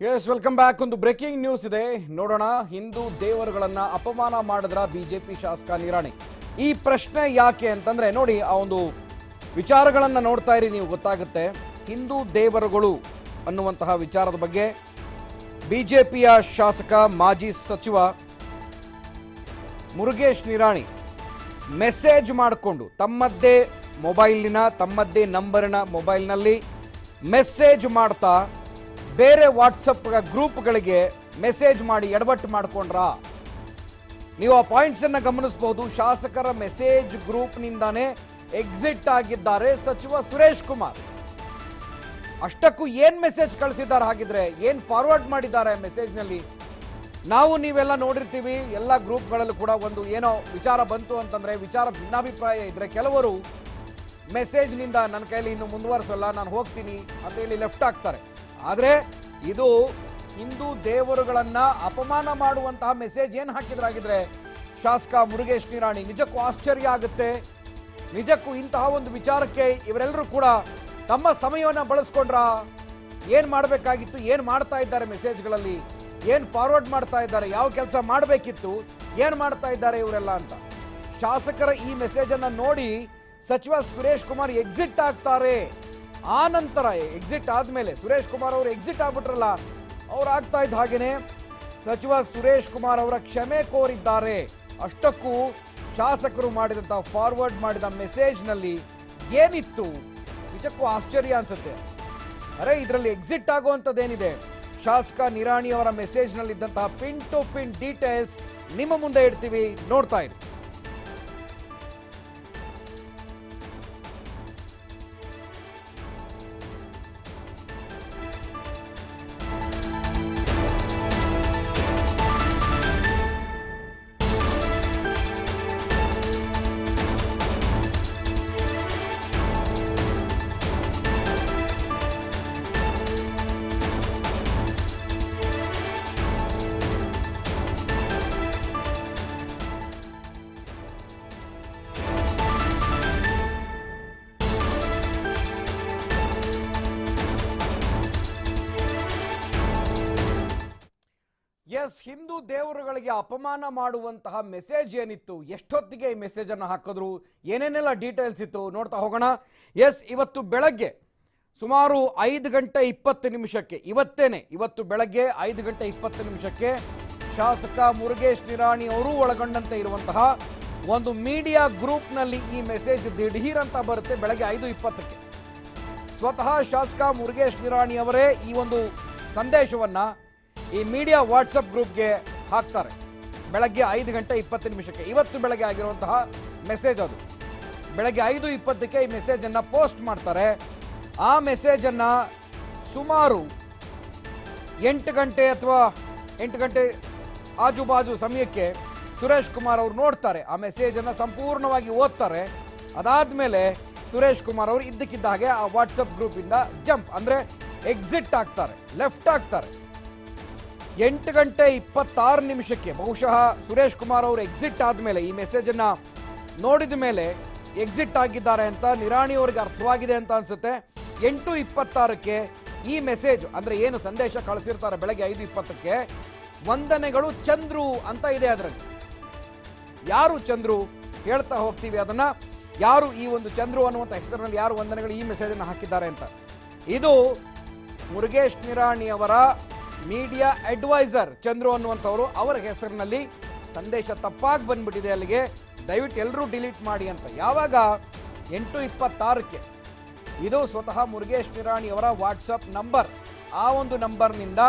S welcome back ಒಂದು breaking news ಇದೆ ನೋಡೋಣ ಹಿಂದೂ ದೇವರುಗಳನ್ನ ಅಪಮಾನ ಮಾಡಿದ್ರ ಬಿಜೆಪಿ ಶಾಸಕ ನಿರಾಣಿ ಈ ಪ್ರಶ್ನೆ ಯಾಕೆ ಅಂತಂದ್ರೆ ನೋಡಿ ಆ ಒಂದು ವಿಚಾರಗಳನ್ನ ನೋಡ್ತಾ ಇರಿ ನೀವು ಗೊತ್ತಾಗುತ್ತೆ ಹಿಂದೂ ದೇವರುಗಳು ಅನ್ನುವಂತಹ ವಿಚಾರದ ಬಗ್ಗೆ ಬಿಜೆಪಿಯ ಶಾಸಕ ಮಾಜಿ ಸಚಿವ ಮುರುಗೇಶ್ ನಿರಾಣಿ ಮೆಸೇಜ್ ಮಾಡಿಕೊಂಡು ತಮ್ಮದ್ದೇ ಮೊಬೈಲಿನ ತಮ್ಮದ್ದೇ ನಂಬರಿನ ಮೊಬೈಲ್ನಲ್ಲಿ ಮೆಸೇಜ್ ಮಾಡ್ತಾ ಬೇರೆ ವಾಟ್ಸಪ್ ಗ್ರೂಪ್ಗಳಿಗೆ ಮೆಸೇಜ್ ಮಾಡಿ ಎಡವಟ್ಟು ಮಾಡ್ಕೊಂಡ್ರಾ ನೀವು ಆ ಪಾಯಿಂಟ್ಸ್ ಅನ್ನ ಗಮನಿಸಬಹುದು ಶಾಸಕರ ಮೆಸೇಜ್ ಗ್ರೂಪ್ನಿಂದಾನೇ ಎಕ್ಸಿಟ್ ಆಗಿದ್ದಾರೆ ಸಚಿವ ಸುರೇಶ್ ಕುಮಾರ್ ಅಷ್ಟಕ್ಕೂ ಏನ್ ಮೆಸೇಜ್ ಕಳಿಸಿದ್ದಾರೆ ಹಾಗಿದ್ರೆ ಏನ್ ಫಾರ್ವರ್ಡ್ ಮಾಡಿದ್ದಾರೆ ಮೆಸೇಜ್ನಲ್ಲಿ ನಾವು ನೀವೆಲ್ಲ ನೋಡಿರ್ತೀವಿ ಎಲ್ಲ ಗ್ರೂಪ್ಗಳಲ್ಲೂ ಕೂಡ ಒಂದು ಏನೋ ವಿಚಾರ ಬಂತು ಅಂತಂದ್ರೆ ವಿಚಾರ ಭಿನ್ನಾಭಿಪ್ರಾಯ ಇದ್ರೆ ಕೆಲವರು ಮೆಸೇಜ್ನಿಂದ ನನ್ನ ಕೈಲಿ ಇನ್ನು ಮುಂದುವರಿಸಲ್ಲ ನಾನು ಹೋಗ್ತೀನಿ ಅಂತ ಹೇಳಿ ಲೆಫ್ಟ್ ಆಗ್ತಾರೆ ಆದರೆ ಇದು ಹಿಂದೂ ದೇವರುಗಳನ್ನ ಅಪಮಾನ ಮಾಡುವಂತಹ ಮೆಸೇಜ್ ಏನು ಹಾಕಿದ್ರಾಗಿದ್ರೆ ಶಾಸಕ ಮುರುಗೇಶ್ ನಿರಾಣಿ ನಿಜಕ್ಕೂ ಆಶ್ಚರ್ಯ ಆಗುತ್ತೆ ನಿಜಕ್ಕೂ ಇಂತಹ ಒಂದು ವಿಚಾರಕ್ಕೆ ಇವರೆಲ್ಲರೂ ಕೂಡ ತಮ್ಮ ಸಮಯವನ್ನು ಬಳಸ್ಕೊಂಡ್ರ ಏನು ಮಾಡಬೇಕಾಗಿತ್ತು ಏನು ಮಾಡ್ತಾ ಇದ್ದಾರೆ ಮೆಸೇಜ್ಗಳಲ್ಲಿ ಏನು ಫಾರ್ವರ್ಡ್ ಮಾಡ್ತಾ ಇದ್ದಾರೆ ಯಾವ ಕೆಲಸ ಮಾಡಬೇಕಿತ್ತು ಏನು ಮಾಡ್ತಾ ಇದ್ದಾರೆ ಇವರೆಲ್ಲ ಅಂತ ಶಾಸಕರ ಈ ಮೆಸೇಜನ್ನು ನೋಡಿ ಸಚಿವ ಸುರೇಶ್ ಕುಮಾರ್ ಎಕ್ಸಿಟ್ ಆಗ್ತಾರೆ ಆ ನಂತರ ಎಕ್ಸಿಟ್ ಆದಮೇಲೆ ಸುರೇಶ್ ಕುಮಾರ್ ಅವರು ಎಕ್ಸಿಟ್ ಆಗ್ಬಿಟ್ರಲ್ಲ ಅವ್ರು ಆಗ್ತಾ ಇದ್ದ ಹಾಗೇನೆ ಸಚಿವ ಸುರೇಶ್ ಕುಮಾರ್ ಅವರ ಕ್ಷಮೆ ಕೋರಿದ್ದಾರೆ ಅಷ್ಟಕ್ಕೂ ಶಾಸಕರು ಮಾಡಿದಂಥ ಫಾರ್ವರ್ಡ್ ಮಾಡಿದ ಮೆಸೇಜ್ನಲ್ಲಿ ಏನಿತ್ತು ನಿಜಕ್ಕೂ ಆಶ್ಚರ್ಯ ಅನ್ಸುತ್ತೆ ಅರೆ ಇದರಲ್ಲಿ ಎಕ್ಸಿಟ್ ಆಗುವಂಥದ್ದೇನಿದೆ ಶಾಸಕ ನಿರಾಣಿ ಅವರ ಮೆಸೇಜ್ನಲ್ಲಿದ್ದಂತಹ ಪಿನ್ ಟು ಪಿನ್ ಡೀಟೇಲ್ಸ್ ನಿಮ್ಮ ಮುಂದೆ ಇಡ್ತೀವಿ ನೋಡ್ತಾ ಇರಿ ಎಸ್ ಹಿಂದೂ ದೇವರುಗಳಿಗೆ ಅಪಮಾನ ಮಾಡುವಂತಹ ಮೆಸೇಜ್ ಏನಿತ್ತು ಎಷ್ಟೊತ್ತಿಗೆ ಈ ಮೆಸೇಜ್ ಅನ್ನು ಹಾಕಿದ್ರು ಏನೇನೆಲ್ಲ ಡೀಟೇಲ್ಸ್ ಇತ್ತು ನೋಡ್ತಾ ಹೋಗೋಣ ಎಸ್ ಇವತ್ತು ಬೆಳಗ್ಗೆ ಸುಮಾರು ಐದು ಗಂಟೆ ಇಪ್ಪತ್ತು ನಿಮಿಷಕ್ಕೆ ಇವತ್ತೇನೆ ಇವತ್ತು ಬೆಳಗ್ಗೆ ಐದು ಗಂಟೆ ಇಪ್ಪತ್ತು ನಿಮಿಷಕ್ಕೆ ಶಾಸಕ ಮುರುಗೇಶ್ ನಿರಾಣಿ ಅವರು ಒಳಗೊಂಡಂತೆ ಇರುವಂತಹ ಒಂದು ಮೀಡಿಯಾ ಗ್ರೂಪ್ನಲ್ಲಿ ಈ ಮೆಸೇಜ್ ದಿಢೀರ್ ಅಂತ ಬರುತ್ತೆ ಬೆಳಗ್ಗೆ ಐದು ಇಪ್ಪತ್ತಕ್ಕೆ ಸ್ವತಃ ಶಾಸಕ ಮುರುಗೇಶ್ ನಿರಾಣಿ ಅವರೇ ಈ ಒಂದು ಸಂದೇಶವನ್ನ ಈ ಮೀಡಿಯಾ ವಾಟ್ಸಪ್ ಗ್ರೂಪ್ಗೆ ಹಾಕ್ತಾರೆ ಬೆಳಗ್ಗೆ ಐದು ಗಂಟೆ ಇಪ್ಪತ್ತು ನಿಮಿಷಕ್ಕೆ ಇವತ್ತು ಬೆಳಗ್ಗೆ ಆಗಿರುವಂತಹ ಮೆಸೇಜ್ ಅದು ಬೆಳಗ್ಗೆ ಐದು ಇಪ್ಪತ್ತಕ್ಕೆ ಈ ಮೆಸೇಜನ್ನು ಪೋಸ್ಟ್ ಮಾಡ್ತಾರೆ ಆ ಮೆಸೇಜನ್ನು ಸುಮಾರು ಎಂಟು ಗಂಟೆ ಅಥವಾ ಎಂಟು ಗಂಟೆ ಆಜುಬಾಜು ಸಮಯಕ್ಕೆ ಸುರೇಶ್ ಕುಮಾರ್ ಅವರು ನೋಡ್ತಾರೆ ಆ ಮೆಸೇಜನ್ನು ಸಂಪೂರ್ಣವಾಗಿ ಓದ್ತಾರೆ ಅದಾದಮೇಲೆ ಸುರೇಶ್ ಕುಮಾರ್ ಅವರು ಇದ್ದಕ್ಕಿದ್ದ ಹಾಗೆ ಆ ವಾಟ್ಸಪ್ ಗ್ರೂಪಿಂದ ಜಂಪ್ ಅಂದರೆ ಎಕ್ಸಿಟ್ ಆಗ್ತಾರೆ ಲೆಫ್ಟ್ ಆಗ್ತಾರೆ ಎಂಟು ಗಂಟೆ ಇಪ್ಪತ್ತಾರು ನಿಮಿಷಕ್ಕೆ ಬಹುಶಃ ಸುರೇಶ್ ಕುಮಾರ್ ಅವರು ಎಕ್ಸಿಟ್ ಆದಮೇಲೆ ಈ ಮೆಸೇಜನ್ನು ನೋಡಿದ ಮೇಲೆ ಎಕ್ಸಿಟ್ ಆಗಿದ್ದಾರೆ ಅಂತ ನಿರಾಣಿ ಅವರಿಗೆ ಅರ್ಥವಾಗಿದೆ ಅಂತ ಅನ್ಸುತ್ತೆ ಎಂಟು ಇಪ್ಪತ್ತಾರಕ್ಕೆ ಈ ಮೆಸೇಜ್ ಅಂದರೆ ಏನು ಸಂದೇಶ ಕಳಿಸಿರ್ತಾರೆ ಬೆಳಗ್ಗೆ ಐದು ಇಪ್ಪತ್ತಕ್ಕೆ ವಂದನೆಗಳು ಚಂದ್ರು ಅಂತ ಇದೆ ಅದರಲ್ಲಿ ಯಾರು ಚಂದ್ರು ಹೇಳ್ತಾ ಹೋಗ್ತೀವಿ ಅದನ್ನ ಯಾರು ಈ ಒಂದು ಚಂದ್ರು ಅನ್ನುವಂಥ ಹೆಸರಿನಲ್ಲಿ ಯಾರು ವಂದನೆಗಳು ಈ ಮೆಸೇಜನ್ನು ಹಾಕಿದ್ದಾರೆ ಅಂತ ಇದು ಮುರುಗೇಶ್ ನಿರಾಣಿ ಅವರ ಮೀಡಿಯಾ ಅಡ್ವೈಸರ್ ಚಂದ್ರು ಅನ್ನುವಂಥವರು ಅವರ ಹೆಸರಿನಲ್ಲಿ ಸಂದೇಶ ತಪ್ಪಾಗಿ ಬಂದ್ಬಿಟ್ಟಿದೆ ಅಲ್ಲಿಗೆ ದಯವಿಟ್ಟು ಎಲ್ಲರೂ ಡಿಲೀಟ್ ಮಾಡಿ ಅಂತ ಯಾವಾಗ ಎಂಟು ಇಪ್ಪತ್ತಾರಕ್ಕೆ ಇದು ಸ್ವತಃ ಮುರುಗೇಶ್ ನಿರಾಣಿ ಅವರ ವಾಟ್ಸಪ್ ನಂಬರ್ ಆ ಒಂದು ನಂಬರ್ನಿಂದ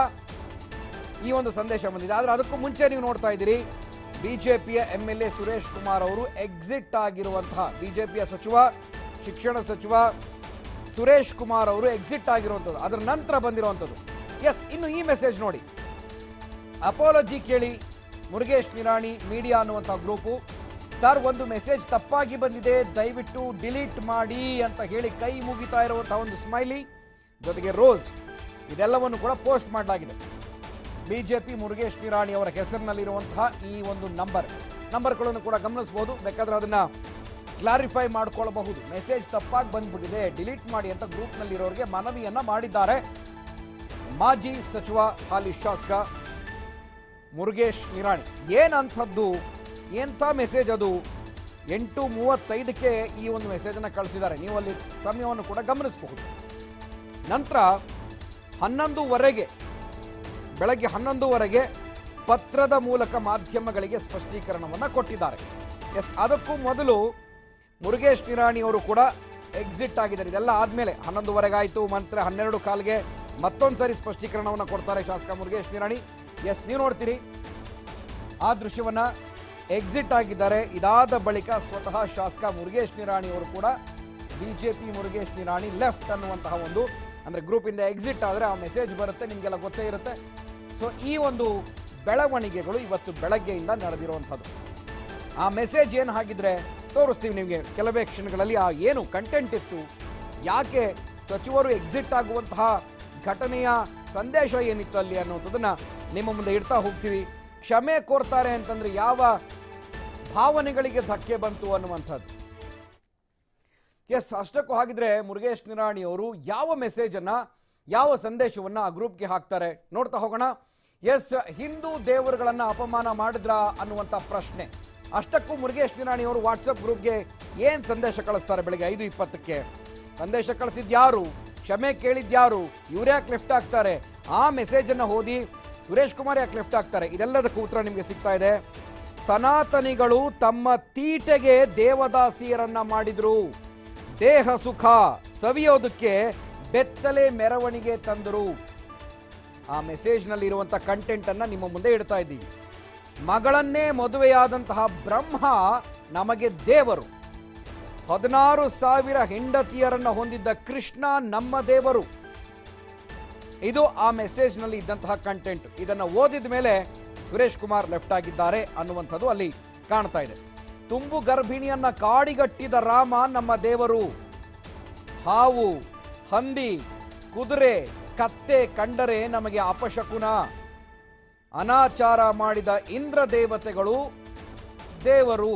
ಈ ಒಂದು ಸಂದೇಶ ಬಂದಿದೆ ಆದರೆ ಅದಕ್ಕೂ ಮುಂಚೆ ನೀವು ನೋಡ್ತಾ ಇದ್ದೀರಿ ಬಿಜೆಪಿಯ M L A Suresh Kumar ಅವರು ಎಕ್ಸಿಟ್ ಆಗಿರುವಂತಹ ಬಿಜೆಪಿಯ ಸಚಿವ ಶಿಕ್ಷಣ ಸಚಿವ ಸುರೇಶ್ ಕುಮಾರ್ ಅವರು ಎಕ್ಸಿಟ್ ಆಗಿರುವಂಥದ್ದು ಅದರ ನಂತರ ಬಂದಿರುವಂಥದ್ದು ಎಸ್ ಇನ್ನು ಈ ಮೆಸೇಜ್ ನೋಡಿ ಅಪಾಲಜಿ ಕೇಳಿ ಮುರುಗೇಶ್ ನಿರಾಣಿ ಮೀಡಿಯಾ ಅನ್ನುವಂಥ ಗ್ರೂಪು ಸರ್ ಒಂದು ಮೆಸೇಜ್ ತಪ್ಪಾಗಿ ಬಂದಿದೆ ದಯವಿಟ್ಟು ಡಿಲೀಟ್ ಮಾಡಿ ಅಂತ ಹೇಳಿ ಕೈ ಮುಗಿತಾ ಇರುವಂತಹ ಒಂದು ಸ್ಮೈಲಿ ಜೊತೆಗೆ ರೋಸ್ ಇದೆಲ್ಲವನ್ನು ಕೂಡ ಪೋಸ್ಟ್ ಮಾಡಲಾಗಿದೆ ಬಿಜೆಪಿ ಮುರುಗೇಶ್ ನಿರಾಣಿ ಅವರ ಹೆಸರಿನಲ್ಲಿರುವಂತಹ ಈ ಒಂದು ನಂಬರ್ ನಂಬರ್ಗಳನ್ನು ಕೂಡ ಗಮನಿಸಬಹುದು ಬೇಕಾದ್ರೆ ಅದನ್ನ ಕ್ಲಾರಿಫೈ ಮಾಡ್ಕೊಳ್ಳಬಹುದು ಮೆಸೇಜ್ ತಪ್ಪಾಗಿ ಬಂದ್ಬಿಟ್ಟಿದೆ ಡಿಲೀಟ್ ಮಾಡಿ ಅಂತ ಗ್ರೂಪ್ನಲ್ಲಿರೋರಿಗೆ ಮನವಿಯನ್ನ ಮಾಡಿದ್ದಾರೆ ಮಾಜಿ ಸಚಿವ ಹಾಲಿ ಶಾಸಕ ಮುರುಗೇಶ್ ನಿರಾಣಿ ಏನಂಥದ್ದು ಎಂಥ ಮೆಸೇಜ್ ಅದು ಎಂಟು ಮೂವತ್ತೈದಕ್ಕೆ ಈ ಒಂದು ಮೆಸೇಜನ್ನು ಕಳಿಸಿದ್ದಾರೆ ನೀವು ಅಲ್ಲಿ ಸಮಯವನ್ನು ಕೂಡ ಗಮನಿಸಬಹುದು ನಂತರ ಹನ್ನೊಂದುವರೆಗೆ ಬೆಳಗ್ಗೆ ಹನ್ನೊಂದುವರೆಗೆ ಪತ್ರದ ಮೂಲಕ ಮಾಧ್ಯಮಗಳಿಗೆ ಸ್ಪಷ್ಟೀಕರಣವನ್ನು ಕೊಟ್ಟಿದ್ದಾರೆ ಎಸ್ ಅದಕ್ಕೂ ಮೊದಲು ಮುರುಗೇಶ್ ನಿರಾಣಿಯವರು ಕೂಡ ಎಕ್ಸಿಟ್ ಆಗಿದ್ದಾರೆ ಇದೆಲ್ಲ ಆದಮೇಲೆ ಹನ್ನೊಂದುವರೆಗೆ ಆಯಿತು ಮಂತ್ರ ಹನ್ನೆರಡು ಕಾಲ್ಗೆ ಮತ್ತೊಂದು ಸಾರಿ ಸ್ಪಷ್ಟೀಕರಣವನ್ನು ಕೊಡ್ತಾರೆ ಶಾಸಕ ಮುರುಗೇಶ್ ನಿರಾಣಿ ಎಸ್ ನೀವು ನೋಡ್ತೀರಿ ಆ ದೃಶ್ಯವನ್ನ ಎಕ್ಸಿಟ್ ಆಗಿದ್ದಾರೆ ಇದಾದ ಬಳಿಕ ಸ್ವತಃ ಶಾಸಕ ಮುರುಗೇಶ್ ನಿರಾಣಿ ಅವರು ಕೂಡ ಬಿಜೆಪಿ ಮುರುಗೇಶ್ ನಿರಾಣಿ ಲೆಫ್ಟ್ ಅನ್ನುವಂತಹ ಒಂದು ಅಂದ್ರೆ ಗ್ರೂಪಿಂದ ಎಕ್ಸಿಟ್ ಆದರೆ ಆ ಮೆಸೇಜ್ ಬರುತ್ತೆ ನಿಮಗೆಲ್ಲ ಗೊತ್ತೇ ಇರುತ್ತೆ ಸೊ ಈ ಒಂದು ಬೆಳವಣಿಗೆಗಳು ಇವತ್ತು ಬೆಳಗ್ಗೆಯಿಂದ ನಡೆದಿರುವಂಥದ್ದು ಆ ಮೆಸೇಜ್ ಏನು ಹಾಗಿದ್ರೆ ತೋರಿಸ್ತೀವಿ ನಿಮಗೆ ಕೆಲವೇ ಕ್ಷಣಗಳಲ್ಲಿ ಆ ಏನು ಕಂಟೆಂಟ್ ಇತ್ತು ಯಾಕೆ ಸಚಿವರು ಎಕ್ಸಿಟ್ ಆಗುವಂತಹ ಘಟನೆಯ ಸಂದೇಶ ಏನಿತ್ತು ಅಲ್ಲಿ ಅನ್ನುವಂಥದ್ದನ್ನ ನಿಮ್ಮ ಮುಂದೆ ಇಡ್ತಾ ಹೋಗ್ತೀವಿ ಕ್ಷಮೆ ಕೋರ್ತಾರೆ ಅಂತಂದ್ರೆ ಯಾವ ಭಾವನೆಗಳಿಗೆ ಧಕ್ಕೆ ಬಂತು ಅನ್ನುವಂಥದ್ದು ಎಸ್ ಅಷ್ಟಕ್ಕೂ ಹಾಗಿದ್ರೆ ಮುರುಗೇಶ್ ನಿರಾಣಿ ಅವರು ಯಾವ ಮೆಸೇಜ್ ಅನ್ನ ಯಾವ ಸಂದೇಶವನ್ನ ಆ ಗ್ರೂಪ್ಗೆ ಹಾಕ್ತಾರೆ ನೋಡ್ತಾ ಹೋಗೋಣ ಎಸ್ ಹಿಂದೂ ದೇವರುಗಳನ್ನ ಅಪಮಾನ ಮಾಡಿದ್ರ ಅನ್ನುವಂಥ ಪ್ರಶ್ನೆ ಅಷ್ಟಕ್ಕೂ ಮುರುಗೇಶ್ ನಿರಾಣಿ ಅವರು ವಾಟ್ಸಪ್ ಗ್ರೂಪ್ಗೆ ಏನ್ ಸಂದೇಶ ಕಳಿಸ್ತಾರೆ ಬೆಳಗ್ಗೆ ಐದು ಇಪ್ಪತ್ತಕ್ಕೆ ಸಂದೇಶ ಕಳಿಸಿದ್ಯಾರು ಕ್ಷಮೆ ಕೇಳಿದ್ಯಾರು ಇವ್ರ್ಯಾಕೆ ಲೆಫ್ಟ್ ಆಗ್ತಾರೆ ಆ ಮೆಸೇಜ್ ಅನ್ನ ಓದಿ ಸುರೇಶ್ ಕುಮಾರ್ ಯಾಕೆ ಲೆಫ್ಟ್ ಆಗ್ತಾರೆ ಇದೆಲ್ಲದಕ್ಕೂ ಉತ್ತರ ನಿಮಗೆ ಸಿಗ್ತಾ ಇದೆ ಸನಾತನಿಗಳು ತಮ್ಮ ತೀಟೆಗೆ ದೇವದಾಸಿಯರನ್ನ ಮಾಡಿದ್ರು ದೇಹ ಸುಖ ಸವಿಯೋದಕ್ಕೆ ಬೆತ್ತಲೆ ಮೆರವಣಿಗೆ ತಂದರು ಆ ಮೆಸೇಜ್ನಲ್ಲಿ ಇರುವಂಥ ಕಂಟೆಂಟ್ ಅನ್ನ ನಿಮ್ಮ ಮುಂದೆ ಇಡ್ತಾ ಇದ್ದೀವಿ ಮಗಳನ್ನೇ ಮದುವೆಯಾದಂತಹ ಬ್ರಹ್ಮ ನಮಗೆ ದೇವರು ಹದಿನಾರು ಸಾವಿರ ಹೆಂಡತಿಯರನ್ನ ಹೊಂದಿದ್ದ ಕೃಷ್ಣ ನಮ್ಮ ದೇವರು ಇದು ಆ ಮೆಸೇಜ್ನಲ್ಲಿ ಇದ್ದಂತಹ ಕಂಟೆಂಟ್ ಇದನ್ನು ಓದಿದ ಮೇಲೆ ಸುರೇಶ್ ಕುಮಾರ್ ಲೆಫ್ಟ್ ಆಗಿದ್ದಾರೆ ಅನ್ನುವಂಥದ್ದು ಅಲ್ಲಿ ಕಾಣ್ತಾ ಇದೆ ತುಂಬು ಗರ್ಭಿಣಿಯನ್ನ ಕಾಡಿಗಟ್ಟಿದ ರಾಮ ನಮ್ಮ ದೇವರು ಹಾವು ಹಂದಿ ಕುದುರೆ ಕತ್ತೆ ಕಂಡರೆ ನಮಗೆ ಅಪಶಕುನ ಅನಾಚಾರ ಮಾಡಿದ ಇಂದ್ರ ದೇವತೆಗಳು ದೇವರು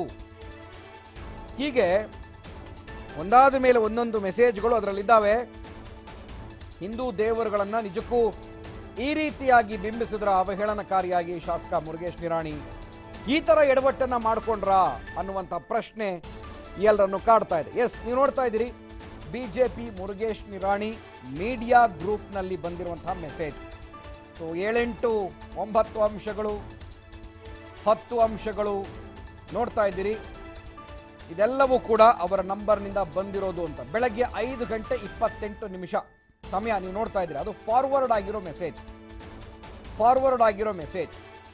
ಹೀಗೆ ಒಂದಾದ ಮೇಲೆ ಒಂದೊಂದು ಮೆಸೇಜ್ಗಳು ಅದರಲ್ಲಿದ್ದಾವೆ ಹಿಂದೂ ದೇವರುಗಳನ್ನ ನಿಜಕ್ಕೂ ಈ ರೀತಿಯಾಗಿ ಬಿಂಬಿಸಿದ್ರ ಅವಹೇಳನಕಾರಿಯಾಗಿ ಶಾಸಕ ಮುರುಗೇಶ್ ನಿರಾಣಿ ಈ ತರ ಎಡವಟ್ಟನ್ನ ಮಾಡ್ಕೊಂಡ್ರ ಅನ್ನುವಂಥ ಪ್ರಶ್ನೆ ಎಲ್ಲರನ್ನು ಕಾಡ್ತಾ ಇದೆ ಎಸ್ ನೀವು ನೋಡ್ತಾ ಇದ್ದೀರಿ ಬಿಜೆಪಿ ಮುರುಗೇಶ್ ನಿರಾಣಿ ಮೀಡಿಯಾ ಗ್ರೂಪ್ನಲ್ಲಿ ಬಂದಿರುವಂತಹ ಮೆಸೇಜ್ ಸೊ ಏಳೆಂಟು ಒಂಬತ್ತು ಅಂಶಗಳು ಹತ್ತು ಅಂಶಗಳು ನೋಡ್ತಾ ಇದ್ದೀರಿ ಇದೆಲ್ಲವೂ ಕೂಡ ಅವರ ನಂಬರ್ನಿಂದ ಬಂದಿರೋದು ಅಂತ ಬೆಳಗ್ಗೆ ಐದು ಗಂಟೆ ಇಪ್ಪತ್ತೆಂಟು ನಿಮಿಷ ಸಮಯ ನೀವು ನೋಡ್ತಾ ಇದ್ದೀರಿ ಅದು ಫಾರ್ವರ್ಡ್ ಆಗಿರೋ ಮೆಸೇಜ್ ಫಾರ್ವರ್ಡ್ ಆಗಿರೋ ಮೆಸೇಜ್